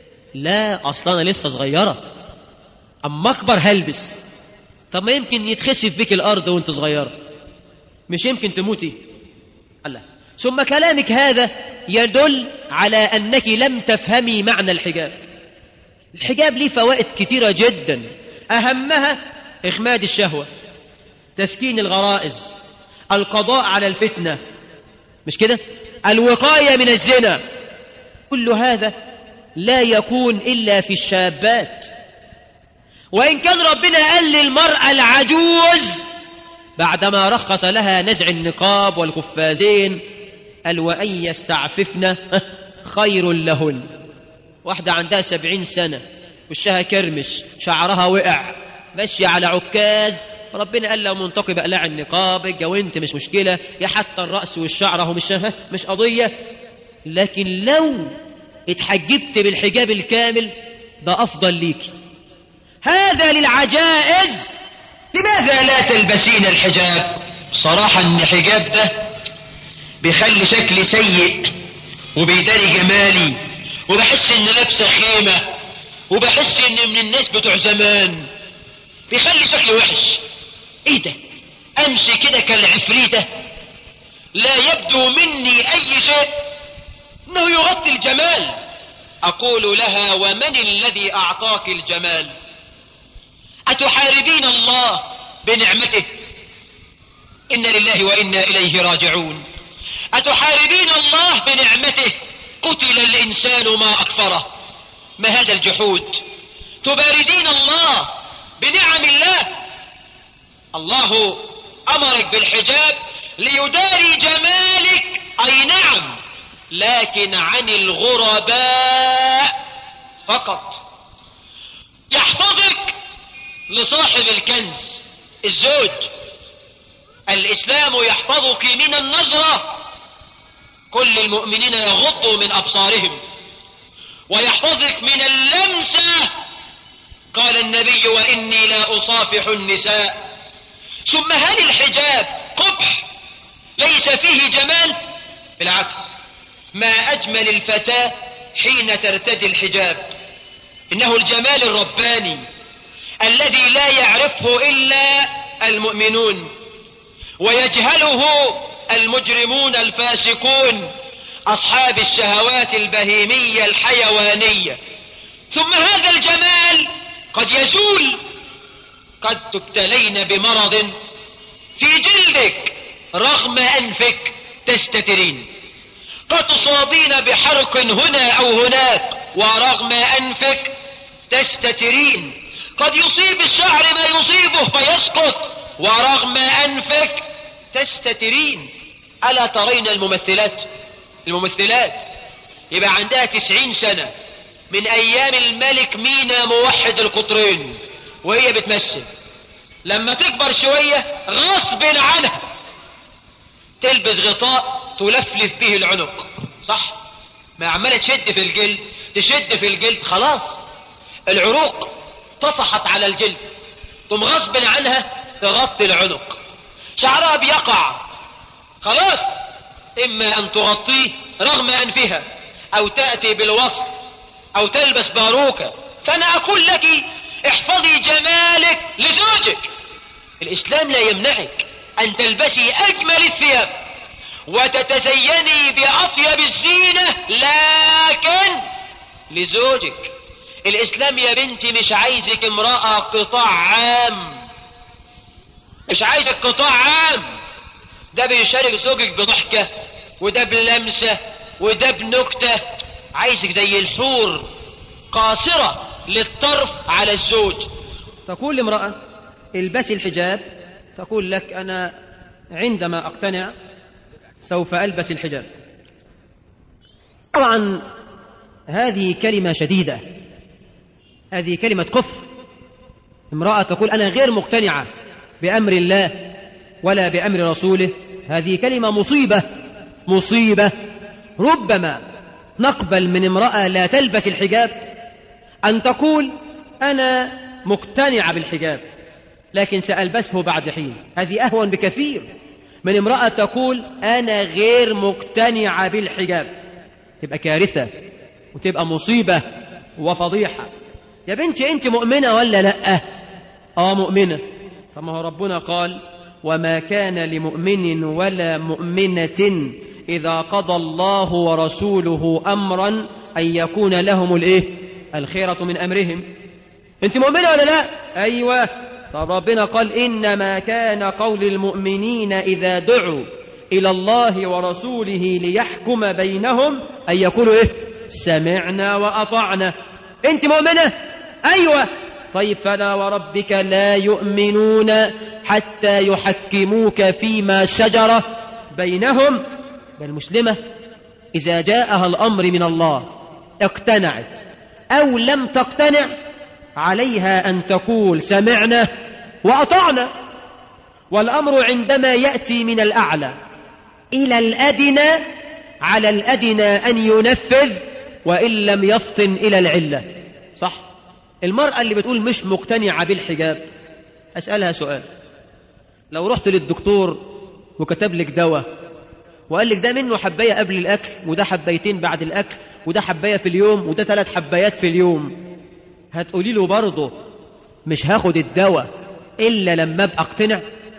C: لا أصلا أنا لسه صغيرة أما أكبر هلبس طب ما يمكن يتخسف بك الأرض وأنت صغيرة مش يمكن تموتي الله ثم كلامك هذا يدل على أنك لم تفهمي معنى الحجاب الحجاب ليه فوائد كثيرة جدا أهمها إخماد الشهوة تسكين الغرائز القضاء على الفتنة مش كده الوقاية من الزنا كل هذا لا يكون إلا في الشابات وإن كان ربنا قال للمرأة العجوز بعدما رخص لها نزع النقاب والقفازين قال وأن يستعففن خير لهن واحدة عندها سبعين سنة وشها كرمش شعرها وقع ماشية على عكاز ربنا قال له منتقب اقلع النقاب اتجوزت مش مشكلة يا حتى الرأس والشعر اهو مش مش قضية لكن لو اتحجبت بالحجاب الكامل ده أفضل ليك هذا للعجائز
D: لماذا لا تلبسين الحجاب صراحة ان الحجاب ده بيخلي شكلي سيء وبيداري جمالي وبحس ان لابسه خيمة وبحس ان من الناس بتوع زمان بيخلي شكلي وحش ايه ده امشي كده كالعفريتة لا يبدو مني اي شيء انه يغطي الجمال اقول لها ومن الذي اعطاك الجمال أتحاربين الله بنعمته إن لله وإنا إليه راجعون أتحاربين الله بنعمته قتل الإنسان ما أكفره ما هذا الجحود تبارزين الله بنعم الله الله أمرك بالحجاب ليداري جمالك أي نعم لكن عن الغرباء فقط يحفظك لصاحب الكنز الزوج الإسلام يحفظك من النظرة كل المؤمنين يغضوا من أبصارهم ويحفظك من اللمسة قال النبي وإني لا أصافح النساء ثم هل الحجاب قبح ليس فيه جمال بالعكس ما أجمل الفتاة حين ترتدي الحجاب إنه الجمال الرباني الذي لا يعرفه إلا المؤمنون ويجهله المجرمون الفاسقون أصحاب الشهوات البهيمية الحيوانية ثم هذا الجمال قد يزول قد تبتلين بمرض في جلدك رغم أنفك تستترين قد تصابين بحرق هنا أو هناك ورغم أنفك تستترين قد يصيب الشعر ما يصيبه فيسقط ورغم أنفك تستترين ألا ترين الممثلات الممثلات يبقى عندها تسعين سنة من أيام الملك مينا موحد القطرين وهي بتمثل لما تكبر شوية غصب عنها تلبس غطاء تلفلف به العنق صح ما عمالة تشد في الجلد تشد في الجلد خلاص العروق طفحت على الجلد ثم غصب عنها تغطي العنق شعرها بيقع خلاص إما أن تغطيه رغم أنفها أو تأتي بالوصف أو تلبس باروكة فأنا أقول لك احفظي جمالك لزوجك الإسلام لا يمنعك أن تلبسي أجمل الثياب وتتزيني بأطيب الزينة لكن لزوجك الإسلام يا بنتي مش عايزك امرأة قطاع عام مش عايزك قطاع عام ده بيشارك زوجك بضحكة وده بلمسة وده بنكتة عايزك زي الحور قاصرة للطرف على الزوج
C: تقول لامرأة البسي الحجاب تقول لك أنا عندما أقتنع سوف ألبس الحجاب طبعا هذه كلمة شديدة هذه كلمة كفر امرأة تقول أنا غير مقتنعة بأمر الله ولا بأمر رسوله هذه كلمة مصيبة مصيبة ربما نقبل من امرأة لا تلبس الحجاب أن تقول أنا مقتنعة بالحجاب لكن سألبسه بعد حين هذه أهون بكثير من امرأة تقول أنا غير مقتنعة بالحجاب تبقى كارثة وتبقى مصيبة وفضيحة يا بنتي أنت مؤمنة ولا لأ آه مؤمنة طب ما هو ربنا قال وما كان لمؤمن ولا مؤمنة إذا قضى الله ورسوله أمرا أن يكون لهم الإيه الخيرة من أمرهم أنت مؤمنة ولا لا أيوة طب ربنا قال إنما كان قول المؤمنين إذا دعوا إلى الله ورسوله ليحكم بينهم أن يقولوا إيه سمعنا وأطعنا أنت مؤمنة أيوة طيب فلا وربك لا يؤمنون حتى يحكموك فيما شجر بينهم بل مسلمة إذا جاءها الأمر من الله اقتنعت أو لم تقتنع عليها أن تقول سمعنا وأطعنا والأمر عندما يأتي من الأعلى إلى الأدنى على الأدنى أن ينفذ وإن لم يفطن إلى العلة صح المرأة اللي بتقول مش مقتنعة بالحجاب أسألها سؤال لو رحت للدكتور وكتب لك دواء وقال لك ده منه حباية قبل الأكل وده حبايتين بعد الأكل وده حباية في اليوم وده ثلاث حبايات في اليوم هتقولي له برضه مش هاخد الدواء إلا لما أبقى أقتنع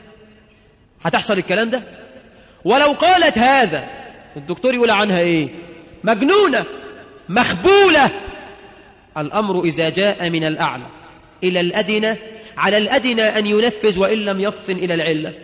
C: هتحصل الكلام ده ولو قالت هذا الدكتور يقول عنها إيه مجنونة مخبولة الأمر إذا جاء من الأعلى إلى الأدنى على الأدنى أن ينفذ وإن لم يفطن إلى العلة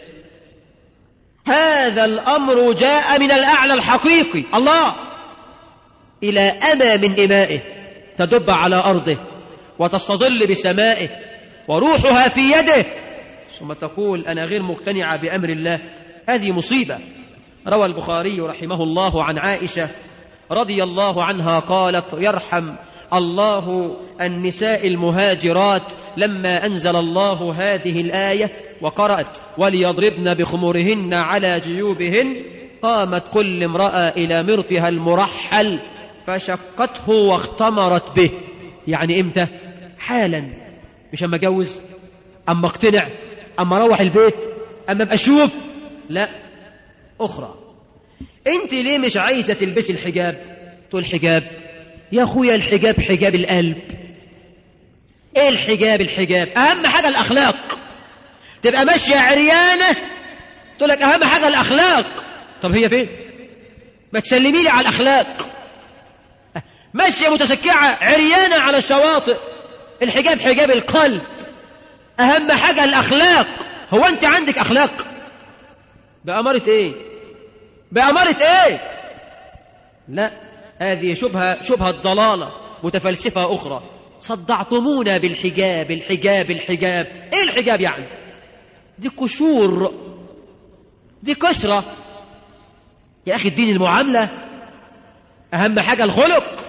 C: هذا الأمر جاء من الأعلى الحقيقي الله إلى أما من إمائه تدب على أرضه وتستظل بسمائه وروحها في يده ثم تقول أنا غير مقتنعة بأمر الله هذه مصيبة روى البخاري رحمه الله عن عائشة رضي الله عنها قالت يرحم الله النساء المهاجرات لما أنزل الله هذه الآية وقرأت وليضربن بخمرهن على جيوبهن قامت كل امرأة إلى مرتها المرحل فشقته واختمرت به يعني إمتى حالا مش أما أجوز أما اقتنع أما أروح البيت أما أبقى أشوف لا أخرى أنت ليه مش عايزة تلبسي الحجاب تقول حجاب يا أخويا الحجاب حجاب القلب إيه الحجاب الحجاب أهم حاجة الأخلاق تبقى ماشية عريانة تقول لك أهم حاجة الأخلاق طب هي فين ما تسلمي لي على الأخلاق ماشية متسكعة عريانة على الشواطئ الحجاب حجاب القلب أهم حاجة الأخلاق هو أنت عندك أخلاق بأمارة إيه بأمارة إيه لا هذه شبهة شبهة ضلالة متفلسفة أخرى صدعتمونا بالحجاب الحجاب الحجاب إيه الحجاب يعني دي قشور دي كسرة يا أخي الدين المعاملة أهم حاجة الخلق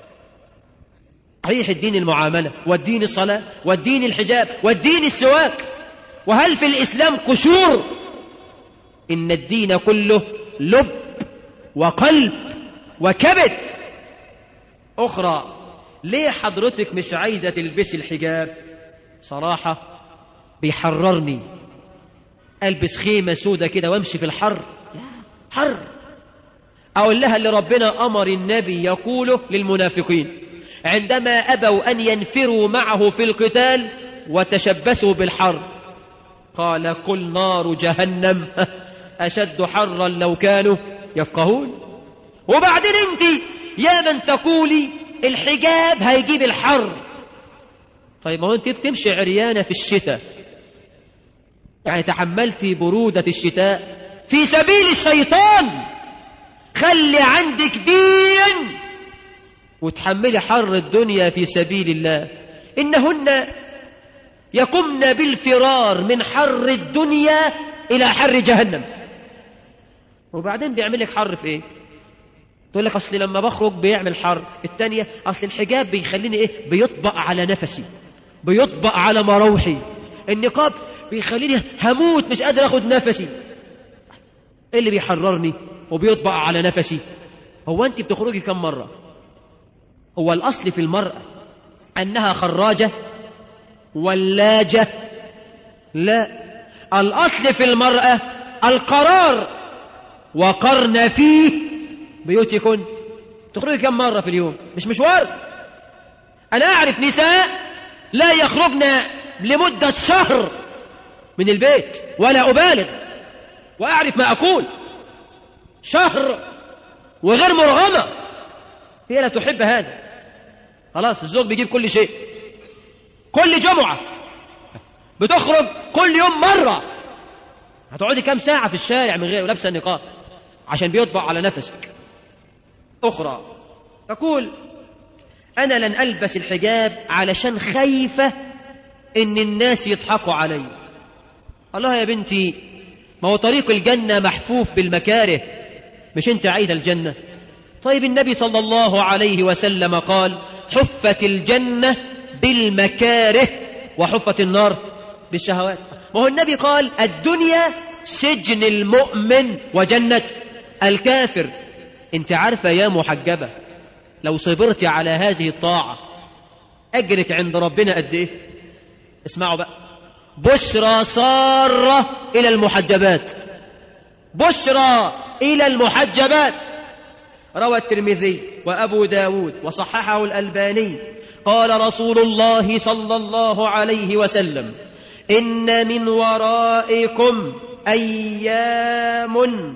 C: صحيح الدين المعاملة والدين الصلاة والدين الحجاب والدين السواك وهل في الإسلام قشور إن الدين كله لب وقلب وكبد أخرى ليه حضرتك مش عايزة تلبسي الحجاب صراحة بيحررني ألبس خيمة سودة كده وامشي في الحر لا حر أقول لها اللي ربنا أمر النبي يقوله للمنافقين عندما أبوا أن ينفروا معه في القتال وتشبثوا بالحر قال كل نار جهنم أشد حرا لو كانوا يفقهون وبعدين انت يا من تقولي الحجاب هيجيب الحر طيب ما هو انت بتمشي عريانة في الشتاء يعني تحملتي برودة الشتاء في سبيل الشيطان خلي عندك دين وتحملي حر الدنيا في سبيل الله إنهن يقمن بالفرار من حر الدنيا إلى حر جهنم وبعدين بيعمل لك حر في إيه تقول لك أصل لما بخرج بيعمل حر الثانية أصل الحجاب بيخليني إيه بيطبق على نفسي بيطبق على مروحي النقاب بيخليني هموت مش قادر أخد نفسي إيه اللي بيحررني وبيطبق على نفسي هو أنت بتخرجي كم مرة هو الأصل في المرأة أنها خراجة ولاجة لا الأصل في المرأة القرار وقرن فيه بيوتكن تخرجي كم مرة في اليوم مش مشوار أنا أعرف نساء لا يخرجن لمدة شهر من البيت ولا أبالغ وأعرف ما أقول شهر وغير مرغمة هي لا تحب هذا خلاص الزوج بيجيب كل شيء كل جمعة بتخرج كل يوم مرة هتقعدي كام ساعة في الشارع من غير لابسة النقاب عشان بيطبع على نفسك أخرى تقول أنا لن ألبس الحجاب علشان خايفة إن الناس يضحكوا علي الله يا بنتي ما هو طريق الجنة محفوف بالمكاره مش أنت عايزة الجنة طيب النبي صلى الله عليه وسلم قال حفت الجنة بالمكاره وحفت النار بالشهوات ما هو النبي قال الدنيا سجن المؤمن وجنة الكافر انت عارفة يا محجبة لو صبرت على هذه الطاعة أجرك عند ربنا قد إيه اسمعوا بقى بشرى سارة إلى المحجبات بشرى إلى المحجبات روى الترمذي وأبو داود وصححه الألباني قال رسول الله صلى الله عليه وسلم إن من ورائكم أيام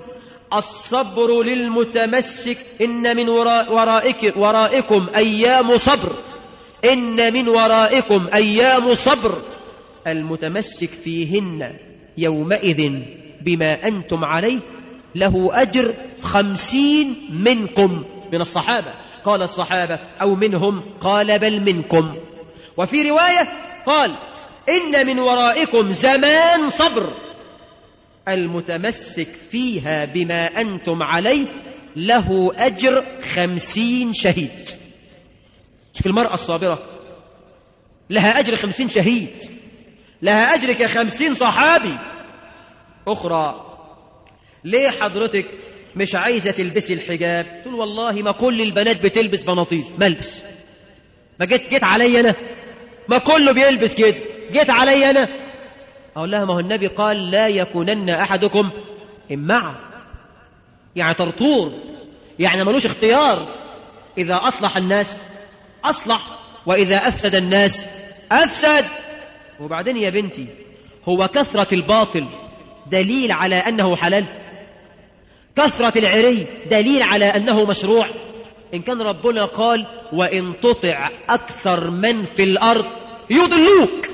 C: الصبر للمتمسك إن من وراء ورائك ورائكم أيام صبر إن من ورائكم أيام صبر المتمسك فيهن يومئذ بما أنتم عليه له أجر خمسين منكم من الصحابة قال الصحابة أو منهم قال بل منكم وفي رواية قال إن من ورائكم زمان صبر المتمسك فيها بما أنتم عليه له أجر خمسين شهيد شوف المرأة الصابرة لها أجر خمسين شهيد لها أجر كخمسين صحابي أخرى ليه حضرتك مش عايزة تلبسي الحجاب تقول والله ما كل البنات بتلبس بناطيل ما البس ما جيت جيت علي أنا ما كله بيلبس كده جيت علي أنا أقول لها ما هو النبي قال لا يكونن أحدكم إمعا يعني ترطور يعني ملوش اختيار إذا أصلح الناس أصلح وإذا أفسد الناس أفسد وبعدين يا بنتي هو كثرة الباطل دليل على أنه حلال كثرة العري دليل على أنه مشروع إن كان ربنا قال وإن تطع أكثر من في الأرض يضلوك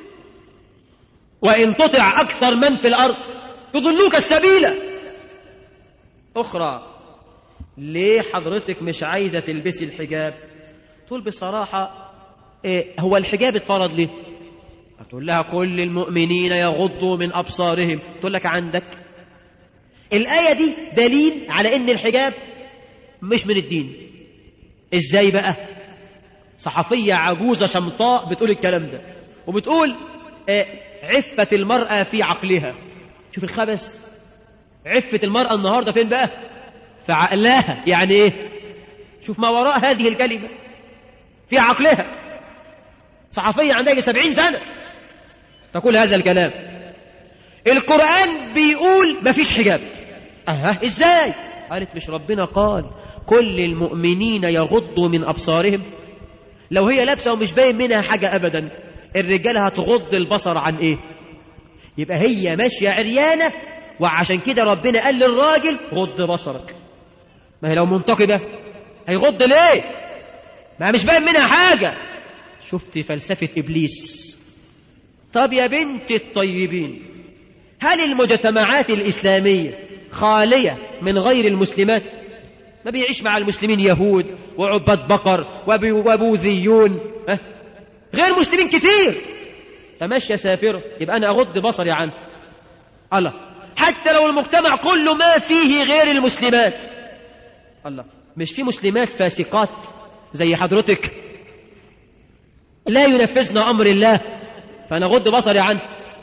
C: وإن تطع أكثر من في الأرض يضلوك السبيل أخرى ليه حضرتك مش عايزة تلبسي الحجاب تقول بصراحة إيه هو الحجاب اتفرض ليه تقول لها كل المؤمنين يغضوا من أبصارهم تقول لك عندك الآية دي دليل على إن الحجاب مش من الدين إزاي بقى صحفية عجوزة شمطاء بتقول الكلام ده وبتقول آه عفة المرأة في عقلها شوف الخبث عفة المرأة النهاردة فين بقى في عقلها يعني ايه شوف ما وراء هذه الكلمة في عقلها صحفية عندها سبعين سنة تقول هذا الكلام القرآن بيقول ما فيش حجاب أها إزاي قالت مش ربنا قال كل المؤمنين يغضوا من أبصارهم لو هي لابسة ومش باين منها حاجة أبدا الرجال هتغض البصر عن إيه يبقى هي ماشية عريانة وعشان كده ربنا قال للراجل غض بصرك ما هي لو منتقبة هيغض ليه ما مش باين منها حاجة شفت فلسفة إبليس طب يا بنت الطيبين هل المجتمعات الإسلامية خالية من غير المسلمات ما بيعيش مع المسلمين يهود وعباد بقر وبوذيون ها؟ غير مسلمين كتير تمشي سافرة يبقى أنا أغض بصري عنه الله حتى لو المجتمع كله ما فيه غير المسلمات الله مش في مسلمات فاسقات زي حضرتك لا ينفذن أمر الله فأنا أغض بصري عنه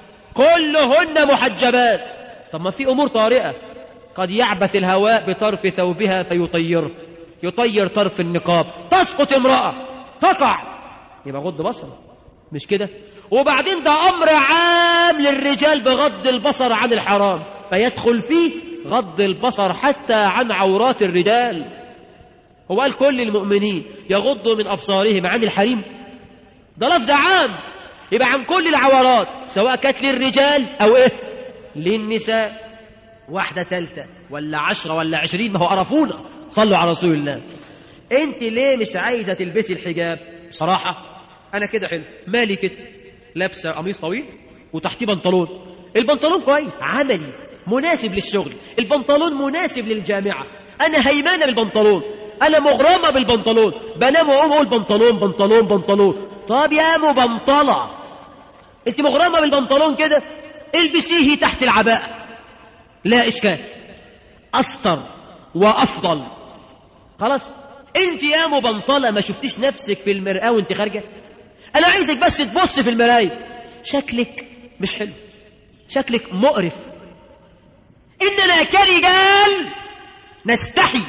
C: كلهن محجبات طب ما في أمور طارئة قد يعبث الهواء بطرف ثوبها فيطيره يطير طرف النقاب تسقط امرأة تقع يبقى غض بصر مش كده وبعدين ده أمر عام للرجال بغض البصر عن الحرام فيدخل فيه غض البصر حتى عن عورات الرجال هو قال كل المؤمنين يغضوا من أبصارهم عن الحريم ده لفظ عام يبقى عن كل العورات سواء كانت للرجال أو إيه للنساء واحدة ثالثة ولا عشرة ولا عشرين ما هو قرفونا صلوا على رسول الله انت ليه مش عايزة تلبسي الحجاب صراحة انا كده حلو مالي كده لابسة قميص طويل وتحتيه بنطلون البنطلون كويس عملي مناسب للشغل البنطلون مناسب للجامعة انا هيمانة بالبنطلون انا مغرمة بالبنطلون بنام واقوم اقول بنطلون بنطلون بنطلون طب يا مبنطلة انت مغرمة بالبنطلون كده البسيه تحت العباءة لا إشكال أسطر وأفضل خلاص أنت يا مبنطلة ما شفتيش نفسك في المرآة وأنت خارجة أنا عايزك بس تبص في المراية شكلك مش حلو شكلك مقرف إننا كرجال نستحي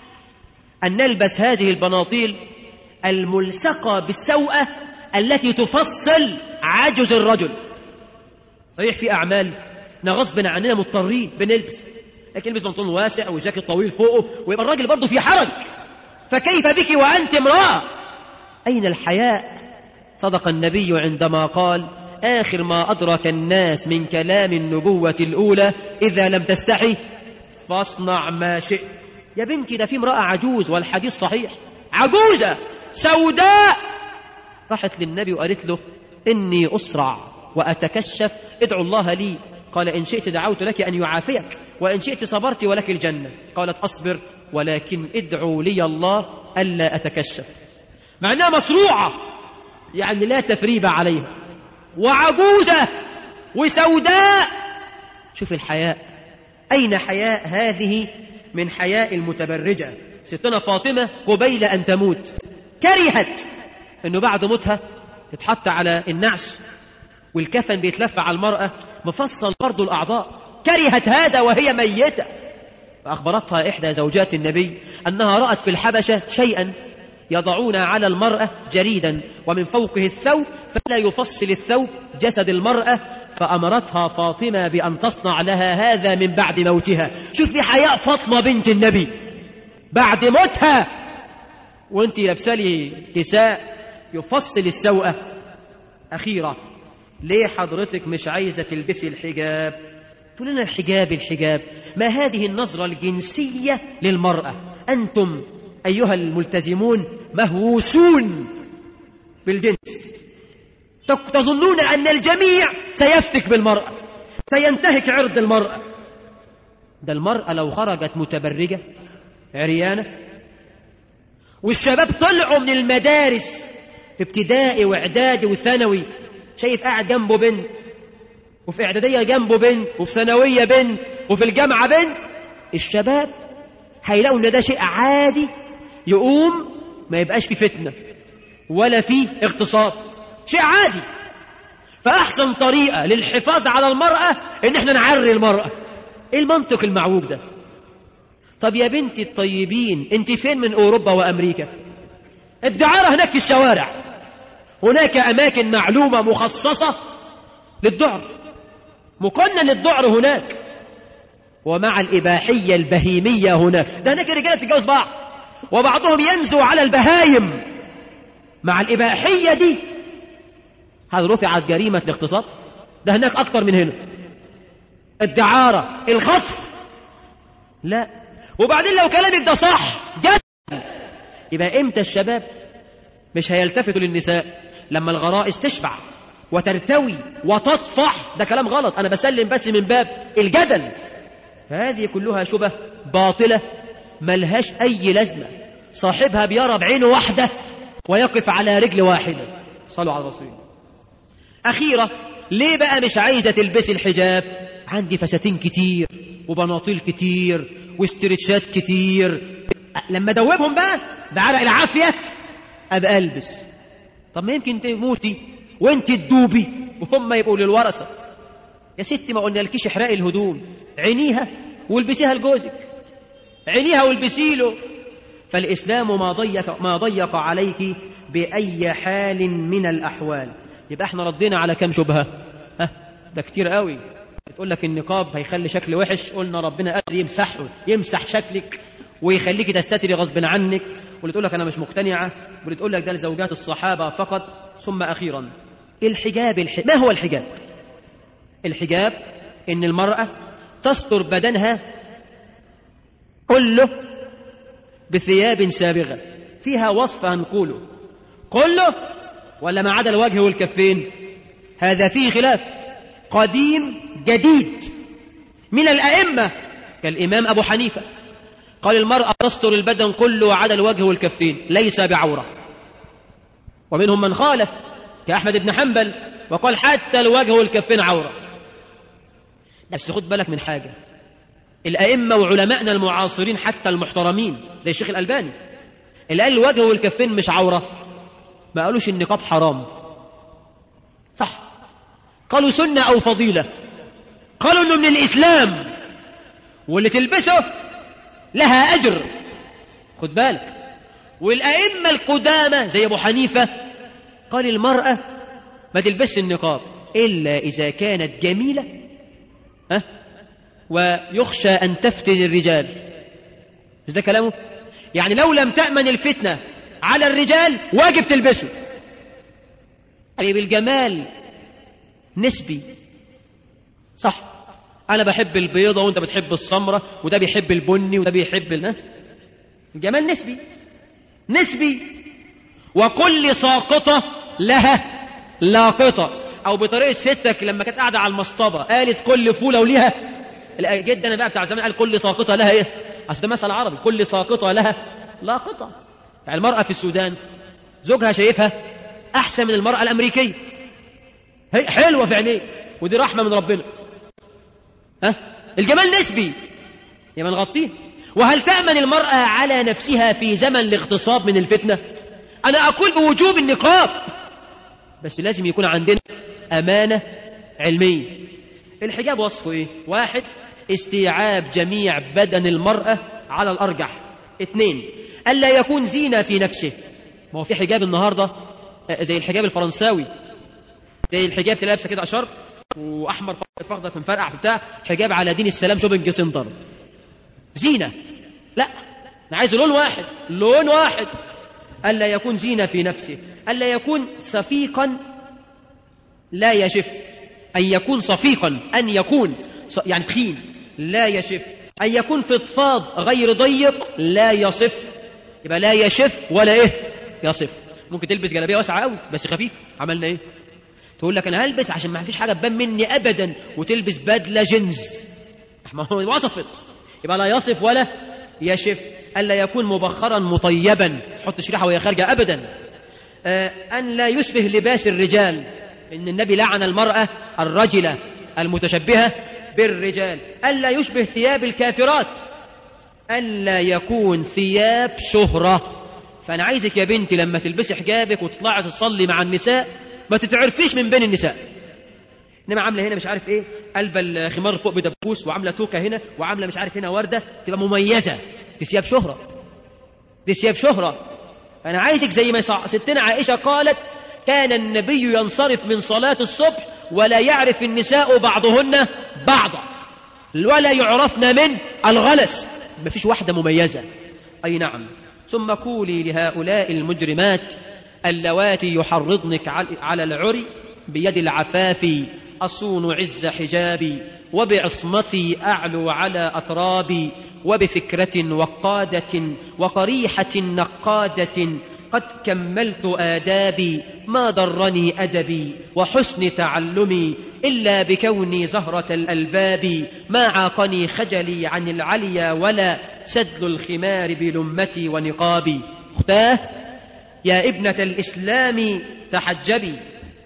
C: أن نلبس هذه البناطيل الملصقة بالسوءة التي تفصل عجز الرجل صحيح في أعمال احنا غصب عننا مضطرين بنلبس لكن نلبس بنطلون واسع وجاكيت طويل فوقه ويبقى الراجل برضه في حرج فكيف بك وانت امراه اين الحياء صدق النبي عندما قال اخر ما ادرك الناس من كلام النبوه الاولى اذا لم تستحي فاصنع ما شئت يا بنتي ده في امراه عجوز والحديث صحيح عجوزه سوداء راحت للنبي وقالت له اني اسرع وأتكشف ادعو الله لي قال إن شئت دعوت لك أن يعافيك وإن شئت صبرت ولك الجنة قالت أصبر ولكن ادعو لي الله ألا أتكشف مع أنها مصروعة يعني لا تفريب عليها وعجوزة وسوداء شوف الحياء أين حياء هذه من حياء المتبرجة ستنا فاطمة قبيل أن تموت كرهت أنه بعد موتها تتحط على النعش والكفن بيتلف على المرأة مفصل برضو الأعضاء كرهت هذا وهي ميتة فأخبرتها إحدى زوجات النبي أنها رأت في الحبشة شيئا يضعون على المرأة جريدا ومن فوقه الثوب فلا يفصل الثوب جسد المرأة فأمرتها فاطمة بأن تصنع لها هذا من بعد موتها شوف في حياء فاطمة بنت النبي بعد موتها وانت لابسه لي كساء يفصل السوءة أخيرة ليه حضرتك مش عايزة تلبسي الحجاب تقول لنا الحجاب الحجاب ما هذه النظرة الجنسية للمرأة أنتم أيها الملتزمون مهووسون بالجنس تظنون أن الجميع سيفتك بالمرأة سينتهك عرض المرأة ده المرأة لو خرجت متبرجة عريانة والشباب طلعوا من المدارس في ابتدائي واعدادي وثانوي شايف قاعد جنبه بنت وفي اعداديه جنبه بنت وفي ثانويه بنت وفي الجامعه بنت الشباب هيلاقوا ان ده شيء عادي يقوم ما يبقاش في فتنه ولا في اغتصاب شيء عادي فاحسن طريقه للحفاظ على المراه ان احنا نعري المراه ايه المنطق المعوج ده طب يا بنتي الطيبين انت فين من اوروبا وامريكا الدعاره هناك في الشوارع هناك اماكن معلومه مخصصه للذعر مقنن للذعر هناك ومع الاباحيه البهيميه هناك ده هناك الرجاله تتجوز بعض وبعضهم ينزو على البهايم مع الاباحيه دي هل رفعت جريمه الاغتصاب ده هناك اكتر من هنا الدعاره الخطف لا وبعدين لو كلامك ده صح جد يبقى امتى الشباب مش هيلتفتوا للنساء لما الغرائز تشبع وترتوي وتطفح ده كلام غلط انا بسلم بس من باب الجدل هذه كلها شبه باطله ملهاش اي لازمه صاحبها بيرى بعينه واحده ويقف على رجل واحده صلوا على الرسول اخيره ليه بقى مش عايزه تلبسي الحجاب عندي فساتين كتير وبناطيل كتير واسترتشات كتير لما دوبهم بقى بعرق العافيه ابقى البس طب ما يمكن تموتي وانت تدوبي وهم يبقوا للورثه يا ستي ما قلنا لكيش احرقي الهدوم عينيها والبسيها لجوزك عينيها والبسي له فالاسلام ما ضيق ما ضيق عليك باي حال من الاحوال يبقى احنا ردينا على كم شبهه ها ده كتير قوي تقول لك النقاب هيخلي شكل وحش قلنا ربنا قادر يمسحه يمسح شكلك ويخليك تستتري غصب عنك واللي تقول لك انا مش مقتنعه واللي تقول لك ده لزوجات الصحابه فقط ثم اخيرا الحجاب الح... ما هو الحجاب الحجاب ان المراه تستر بدنها كله بثياب سابغه فيها وصف هنقوله كله ولا ما عدا الوجه والكفين هذا فيه خلاف قديم جديد من الائمه كالامام ابو حنيفه قال المرأة تستر البدن كله عدا الوجه والكفين ليس بعورة ومنهم من خالف كأحمد بن حنبل وقال حتى الوجه والكفين عورة بس خد بالك من حاجة الأئمة وعلمائنا المعاصرين حتى المحترمين زي الشيخ الألباني اللي قال الوجه والكفين مش عورة ما قالوش النقاب حرام صح قالوا سنة أو فضيلة قالوا إنه من الإسلام واللي تلبسه لها أجر خد بالك والأئمة القدامى زي أبو حنيفة قال المرأة ما تلبسش النقاب إلا إذا كانت جميلة ها ويخشى أن تفتن الرجال مش ده كلامه يعني لو لم تأمن الفتنة على الرجال واجب تلبسه طيب الجمال نسبي صح انا بحب البيضه وانت بتحب السمره وده بيحب البني وده بيحب ال... الجمال نسبي نسبي وكل ساقطه لها لاقطه او بطريقه ستك لما كانت قاعده على المصطبه قالت كل فوله وليها جدنا بقى بتاع زمان قال كل ساقطه لها ايه اصل ده مثل عربي كل ساقطه لها لاقطه يعني المراه في السودان زوجها شايفها احسن من المراه الامريكيه هي حلوه في عينيه ودي رحمه من ربنا ها الجمال نسبي يبقى نغطيه وهل تامن المراه على نفسها في زمن الاغتصاب من الفتنه انا اقول بوجوب النقاب بس لازم يكون عندنا امانه علميه الحجاب وصفه ايه واحد استيعاب جميع بدن المراه على الارجح اثنين الا يكون زينه في نفسه ما هو في حجاب النهارده زي الحجاب الفرنساوي زي الحجاب تلاقي لابسه كده اشر واحمر فخضر في مفرقع بتاع حجاب على دين السلام شوبنج سنتر زينه لا انا عايز لون واحد لون واحد الا يكون زينه في نفسه الا يكون صفيقا لا يشف ان يكون صفيقا ان يكون يعني تخين لا يشف ان يكون فضفاض غير ضيق لا يصف يبقى لا يشف ولا ايه يصف ممكن تلبس جلابيه واسعه قوي بس خفيف عملنا ايه تقول لك انا هلبس عشان ما فيش حاجه تبان مني ابدا وتلبس بدله جينز ما هو وصفت يبقى لا يصف ولا يشف الا يكون مبخرا مطيبا حط شريحه وهي خارجه ابدا آه ان لا يشبه لباس الرجال ان النبي لعن المراه الرجله المتشبهه بالرجال الا يشبه ثياب الكافرات الا يكون ثياب شهره فانا عايزك يا بنتي لما تلبسي حجابك وتطلعي تصلي مع النساء ما تتعرفيش من بين النساء انما عامله هنا مش عارف ايه قلب الخمار فوق بدبوس وعامله توكه هنا وعامله مش عارف هنا ورده تبقى مميزه دي ثياب شهره دي ثياب شهره انا عايزك زي ما ستنا عائشه قالت كان النبي ينصرف من صلاه الصبح ولا يعرف النساء بعضهن بعضا ولا يعرفن من الغلس ما فيش واحده مميزه اي نعم ثم قولي لهؤلاء المجرمات اللواتي يحرضنك على العري بيد العفاف أصون عز حجابي وبعصمتي أعلو على أطرابي وبفكرة وقادة وقريحة نقادة قد كملت آدابي ما ضرني أدبي وحسن تعلمي إلا بكوني زهرة الألباب ما عاقني خجلي عن العليا ولا سدل الخمار بلمتي ونقابي اختاه يا ابنة الإسلام تحجبي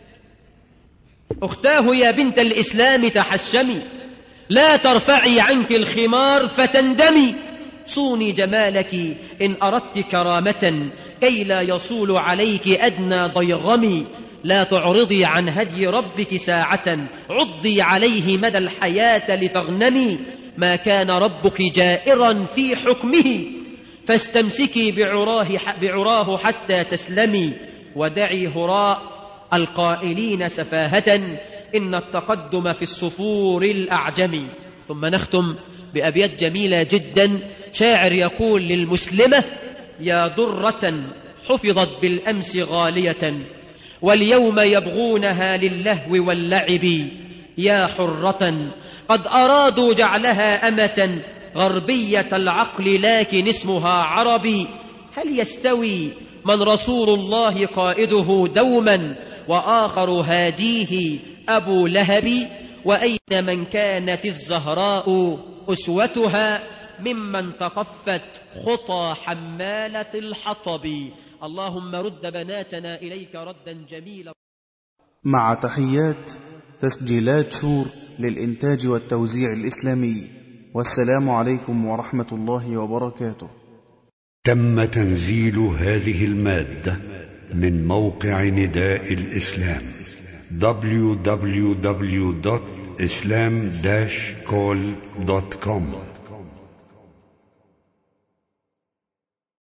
C: أختاه يا بنت الإسلام تحشمي لا ترفعي عنك الخمار فتندمي صوني جمالك إن أردت كرامة كي لا يصول عليك أدنى ضيغم لا تعرضي عن هدي ربك ساعة عضي عليه مدى الحياة لتغنمي ما كان ربك جائرا في حكمه فاستمسكي بعراه, بعراه حتى تسلمي ودعي هراء القائلين سفاهة إن التقدم في الصفور الأعجم ثم نختم بأبيات جميلة جدا شاعر يقول للمسلمة يا درة حفظت بالأمس غالية واليوم يبغونها للهو واللعب يا حرة قد أرادوا جعلها أمة غربية العقل لكن اسمها عربي هل يستوي من رسول الله قائده دوما وآخر هاديه أبو لهب وأين من كانت الزهراء أسوتها ممن تقفت خطى حمالة الحطب اللهم رد بناتنا إليك ردا جميلا
B: مع تحيات تسجيلات شور للإنتاج والتوزيع الإسلامي والسلام عليكم ورحمة الله وبركاته
A: تم تنزيل هذه المادة من موقع نداء الإسلام www.islam-call.com